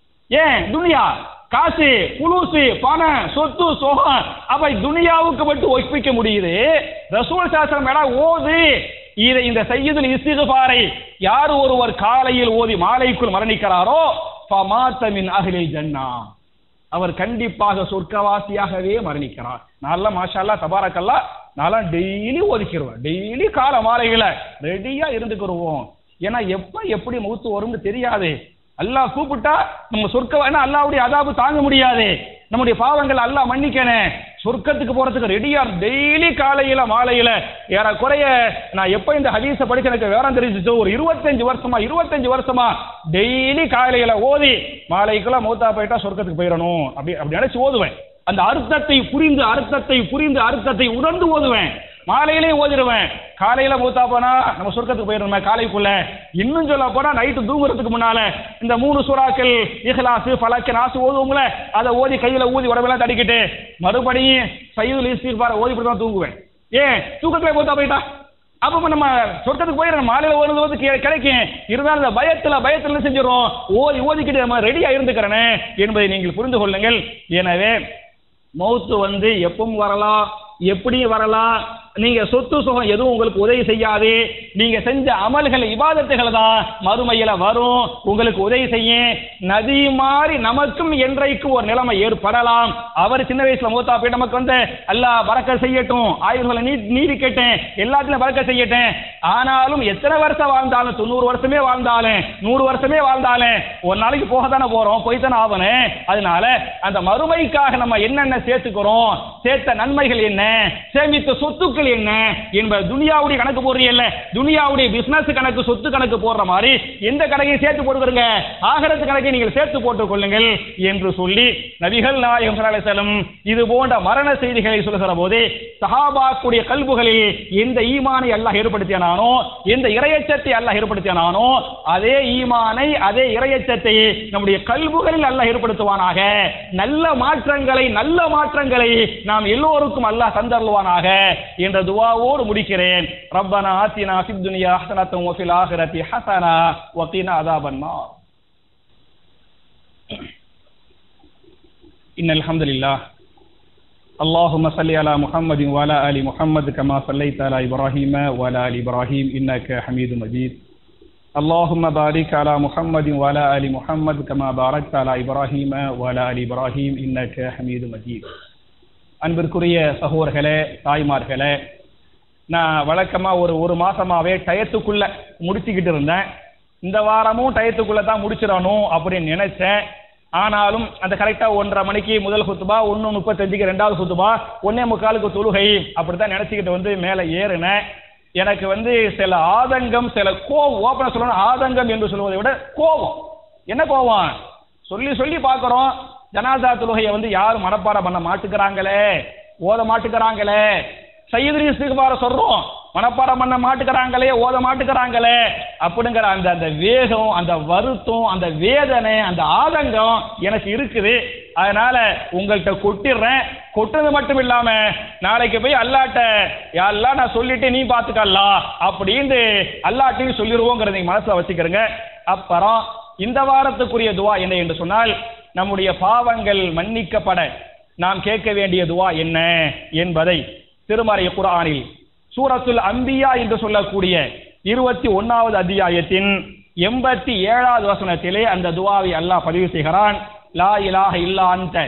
ஏன் துனியா காசு புலுசு பணம் சொத்து சோகம் அப்ப துனியாவுக்கு மட்டும் ஒப்பிக்க முடியுது ரசூல் சாஸ்திரம் மேல ஓது இதை இந்த சையதுல் இஸ்திகுபாரை யார் ஒருவர் காலையில் ஓதி மாலைக்குள் மரணிக்கிறாரோ ஃபமாத்த மின் அஹ்லில் ஜன்னா அவர் கண்டிப்பாக சொர்க்கவாசியாகவே மரணிக்கிறார் நல்லா மாஷா அல்லாஹ் தபாரக்கல்லா நான்லாம் டெய்லி ஒதுக்கிடுவேன் டெய்லி கால மாலைகளை ரெடியா இருந்துக்கிடுவோம் ஏன்னா எப்ப எப்படி மௌத்து வரும்னு தெரியாது அல்லாஹ் கூப்பிட்டா நம்ம சொர்க்க வேணா அல்லாவுடைய அதாபு தாங்க முடியாது நம்முடைய பாவங்கள் அல்லாஹ் மன்னிக்கணும் சொர்க்கத்துக்கு போறதுக்கு ரெடியா டெய்லி காலையில மாலையில ஏறக்குறைய நான் எப்ப இந்த ஹதீஸ படிச்சு எனக்கு வேற தெரிஞ்சிச்சோ ஒரு இருபத்தஞ்சு வருஷமா இருபத்தஞ்சு வருஷமா டெய்லி காலையில ஓதி மாலைக்குள்ள மூத்தா போயிட்டா சொர்க்கத்துக்கு போயிடணும் அப்படி அப்படி நினைச்சு ஓதுவேன் அந்த அர்த்தத்தை புரிந்து அர்த்தத்தை புரிந்து அர்த்தத்தை உணர்ந்து ஓதுவேன் மாலையிலே ஓதிடுவேன் காலையில மூத்தா போனா நம்ம சொர்க்கத்துக்கு போயிடுறோம் காலைக்குள்ள இன்னும் சொல்ல போனா நைட்டு தூங்குறதுக்கு முன்னால இந்த மூணு சூறாக்கள் இஹ்லாஸ் ஃபலக் நாசு ஓதுவோம்ல அதை ஓதி கையில ஊதி உடம்பெல்லாம் தடிக்கிட்டு மறுபடியும் சைதுல் இஸ்திக்பார ஓதி தான் தூங்குவேன் ஏன் தூக்கத்துல மூத்தா போயிட்டா அப்ப நம்ம சொர்க்கத்துக்கு போயிடணும் மாலையில ஓடுறது வந்து கி- கிடைக்கும் இருந்தாலும் இந்த பயத்துல பயத்துல என்ன செஞ்சிடும் ஓதி ஓதிக்கிட்டு நம்ம ரெடியா இருந்துக்கிறனே என்பதை நீங்கள் புரிந்து கொள்ளுங்கள் எனவே மௌத்து வந்து எப்பவும் வரலாம் எப்படியும் வரலாம் நீங்க சொத்து சுகம் எதுவும் உங்களுக்கு உதவி செய்யாது நீங்க செஞ்ச அமல்கள் இபாதத்துகள் தான் மறுமையில வரும் உங்களுக்கு உதவி செய்யும் நதி மாதிரி நமக்கும் என்றைக்கு ஒரு நிலைமை ஏற்படலாம் அவர் சின்ன வயசுல மூத்தா போய் நமக்கு வந்து அல்லாஹ் பறக்க செய்யட்டும் ஆயுர்களை நீ நீடிக்கட்டும் எல்லாத்திலும் பறக்க செய்யட்டும் ஆனாலும் எத்தனை வருஷம் வாழ்ந்தாலும் தொண்ணூறு வருஷமே வாழ்ந்தாலும் நூறு வருஷமே வாழ்ந்தாலும் ஒரு நாளைக்கு போக தானே போறோம் போய் தானே ஆகணும் அதனால அந்த மறுமைக்காக நம்ம என்னென்ன சேர்த்துக்கிறோம் சேர்த்த நன்மைகள் என்ன சேமித்த சொத்துக்கள் என்ன என்பது துனியாவுடைய கணக்கு போடுறீங்கல்ல துனியாவுடைய பிசினஸ் கணக்கு சொத்து கணக்கு போடுற மாதிரி எந்த கணக்கையும் சேர்த்து போட்டுக்கிறங்க ஆகரத்து கணக்கை நீங்கள் சேர்த்து போட்டுக் கொள்ளுங்கள் என்று சொல்லி நபிகள் நாயகம் ஸல்லல்லாஹு அலைஹி வஸல்லம் இது போன்ற மரண செய்திகளை சொல்லுகிற போது சஹாபாக்குடைய கல்புகளில் எந்த ஈமானை அல்லாஹ் ஏற்படுத்தியானானோ எந்த இரையச்சத்தை அல்லாஹ் ஏற்படுத்தியானானோ அதே ஈமானை அதே இரையச்சத்தை நம்முடைய கல்புகளில் அல்லாஹ் ஏற்படுத்துவானாக நல்ல மாற்றங்களை நல்ல மாற்றங்களை நாம் எல்லோருக்கும் அல்லாஹ் தந்தருவானாக என்ற துவாவோடு முடிக்கிறேன் ரப்பனா ஆத்தினா ஃபித் துனியா ஹஸனத்தம் வ ஃபில் ஆখিরাতি ஹஸனா வ கினா அஸாபன் நார் إن الحمد لله اللهم صل على محمد وعلى آل محمد كما صليت على إبراهيم وعلى آل إبراهيم إنك حميد مجيد اللهم بارك على محمد وعلى آل محمد كما باركت على إبراهيم وعلى آل إبراهيم إنك حميد مجيد அன்பிற்குரிய சகோதரர்களே தாய்மார்களே நான் வழக்கமா ஒரு ஒரு மாசமாவே டயத்துக்குள்ள முடிச்சுக்கிட்டு இருந்தேன் இந்த வாரமும் டயத்துக்குள்ள தான் முடிச்சிடணும் அப்படின்னு நினைச்சேன் ஆனாலும் அந்த கரெக்டா ஒன்றரை மணிக்கு முதல் குத்துபா ஒன்று முப்பத்தஞ்சுக்கு ரெண்டாவது குத்துபா ஒன்னே முக்காலுக்கு தொழுகை அப்படித்தான் நினைச்சுக்கிட்டு வந்து மேலே ஏறினேன் எனக்கு வந்து சில ஆதங்கம் சில கோவம் ஓப்பனா சொல்லணும் ஆதங்கம் என்று சொல்வதை விட கோபம் என்ன கோவம் சொல்லி சொல்லி பார்க்குறோம் ஜனாதா தொழுகையை வந்து யாரும் மனப்பாடம் பண்ண மாட்டுக்கிறாங்களே ஓத மாட்டுக்கிறாங்களே சையதுரி இஸ்திகுபார சொல்றோம் மனப்பாடம் பண்ண மாட்டுக்கிறாங்களே ஓத மாட்டுக்கிறாங்களே அப்படிங்கிற அந்த அந்த வேகம் அந்த வருத்தம் அந்த வேதனை அந்த ஆதங்கம் எனக்கு இருக்குது அதனால உங்கள்கிட்ட கொட்டிடுறேன் கொட்டுறது மட்டும் இல்லாம நாளைக்கு போய் அல்லாட்ட யாரெல்லாம் நான் சொல்லிட்டு நீ பாத்துக்கல்லா அப்படின்னு அல்லாட்டையும் சொல்லிடுவோங்கிறத நீங்க மனசுல வச்சுக்கிறங்க அப்புறம் இந்த வாரத்துக்குரிய துவா என்ன என்று சொன்னால் நம்முடைய பாவங்கள் மன்னிக்கப்பட நாம் கேட்க வேண்டிய துவா என்ன என்பதை திருமறை குர்ஆனில் சூரத்துல் அம்பியா என்று சொல்லக்கூடிய இருபத்தி ஒன்னாவது அத்தியாயத்தின் எண்பத்தி ஏழாவது வசனத்திலே அந்த துவாவை அல்லாஹ் பதிவு செய்கிறான் லா இலாஹ இல்லா அன்த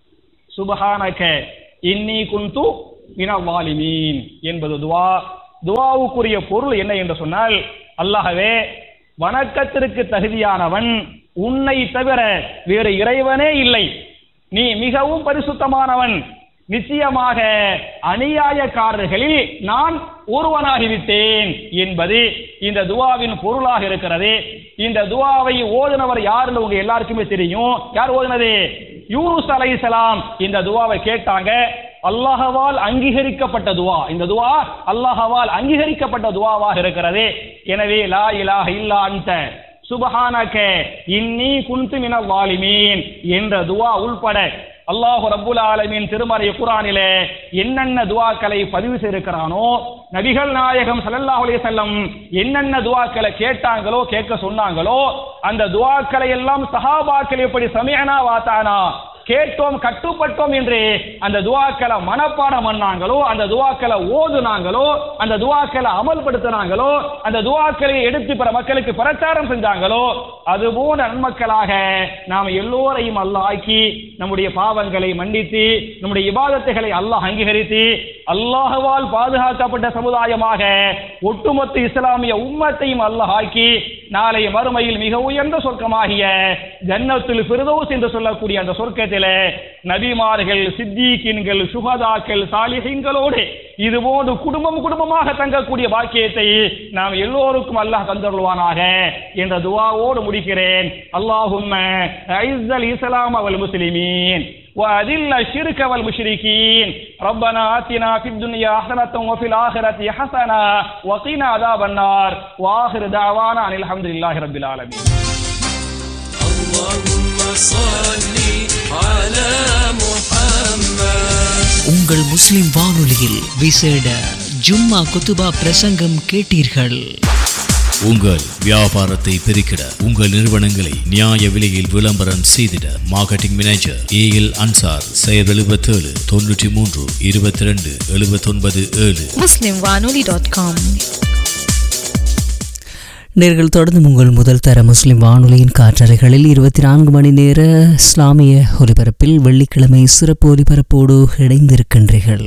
சுபஹானக இன்னி குந்து மினவாலிமீன் என்பது துவா துவாவுக்குரிய பொருள் என்ன என்று சொன்னால் அல்லாஹ்வே வணக்கத்திற்கு தகுதியானவன் உன்னை தவிர வேறு இறைவனே இல்லை நீ மிகவும் பரிசுத்தமானவன் நிச்சயமாக அநியாயக்காரர்களில் நான் ஒருவனாகிவிட்டேன் என்பது இந்த துவாவின் பொருளாக இருக்கிறது இந்த துவாவை ஓதுனவர் யாருன்னு உங்க எல்லாருக்குமே தெரியும் யார் ஓதுனது யூனுஸ் அலைஹிஸ்ஸலாம் இந்த துவாவை கேட்டாங்க அல்லாஹ்வால் அங்கீகரிக்கப்பட்ட துவா இந்த துவா அல்லாஹ்வால் அங்கீகரிக்கப்பட்ட துவாவாக இருக்கிறது எனவே லா இலாஹ இல்லா அன்த சுபஹானக இன்னி குன்து மினல் வாலிமீன் என்ற துவா உள்பட அல்லாஹ் ரப்புல் ஆலமீன் திருமறை குர்ஆனிலே என்னென்ன துவாக்களை பதிவு செய்திருக்கிறானோ நபிகள் நாயகம் ஸல்லல்லாஹு அலைஹி வஸல்லம் என்னென்ன துவாக்களை கேட்டாங்களோ கேட்க சொன்னாங்களோ அந்த துவாக்களை எல்லாம் சஹாபாக்கள் எப்படி சமிஅனா வாத்தானா கேட்டோம் கட்டுப்பட்டோம் என்று அந்த துவாக்களை மனப்பாடம் பண்ணாங்களோ அந்த துவாக்களை ஓதுனாங்களோ அந்த துவாக்களை அமல்படுத்தினாங்களோ அந்த துவாக்களை எடுத்து பிற மக்களுக்கு பிரச்சாரம் செஞ்சாங்களோ அதுபோன்ற நன்மக்களாக நாம் எல்லோரையும் அல்லாஹ் ஆக்கி நம்முடைய பாவங்களை மன்னித்து நம்முடைய இபாதத்துகளை அல்லாஹ் அங்கீகரித்து அல்லாஹ்வால் பாதுகாக்கப்பட்ட சமுதாயமாக ஒட்டுமொத்த இஸ்லாமிய உம்மத்தையும் அல்லாஹ் ஆக்கி நாளை மறுமையில் மிக உயர்ந்த சொர்க்கமாகிய ஜன்னத்துல் ஃபிர்தௌஸ் என்று சொல்லக்கூடிய அந்த சொர்க்கத்திலே நபிமார்கள் சித்தீக்கின்கள் சுகதாக்கள் சாலிஹீன்களோடு இதுபோன்று குடும்பம் குடும்பமாக தங்கக்கூடிய பாக்கியத்தை நாம் எல்லோருக்கும் அல்லாஹ் தந்தருள்வானாக என்ற துவாவோடு முடிக்கிறேன் அல்லாஹும்ம ஐஸல் இஸ்லாம் அவல் முஸ்லிமீன் وأذل الشرك والمشركين ربنا آتنا في الدنيا حسنة وفي الآخرة حسنة وقنا عذاب النار وآخر دعوانا أن الحمد لله رب العالمين اللهم صل على محمد உங்கள் முஸ்லிம் வானொலியில் விசேட ஜும்மா குத்துபா பிரசங்கம் கேட்டீர்கள் உங்கள் வியாபாரத்தை பெருக்கிட உங்கள் நிறுவனங்களை நியாய விலையில் விளம்பரம் செய்திட marketing manager A L Ansar செயல் எழுபத்தேழு தொண்ணூற்றி மூன்று இருபத்தி ரெண்டு எழுபத்தொன்பது ஏழு muslimwanoli.com நேர்கள் தொடர்ந்து உங்கள் முதல் தர முஸ்லிம் வானொலியின் காற்றறைகளில் இருபத்தி நான்கு மணி நேர இஸ்லாமிய ஒலிபரப்பில் வெள்ளிக்கிழமை சிறப்பு ஒலிபரப்போடு இணைந்திருக்கின்றீர்கள்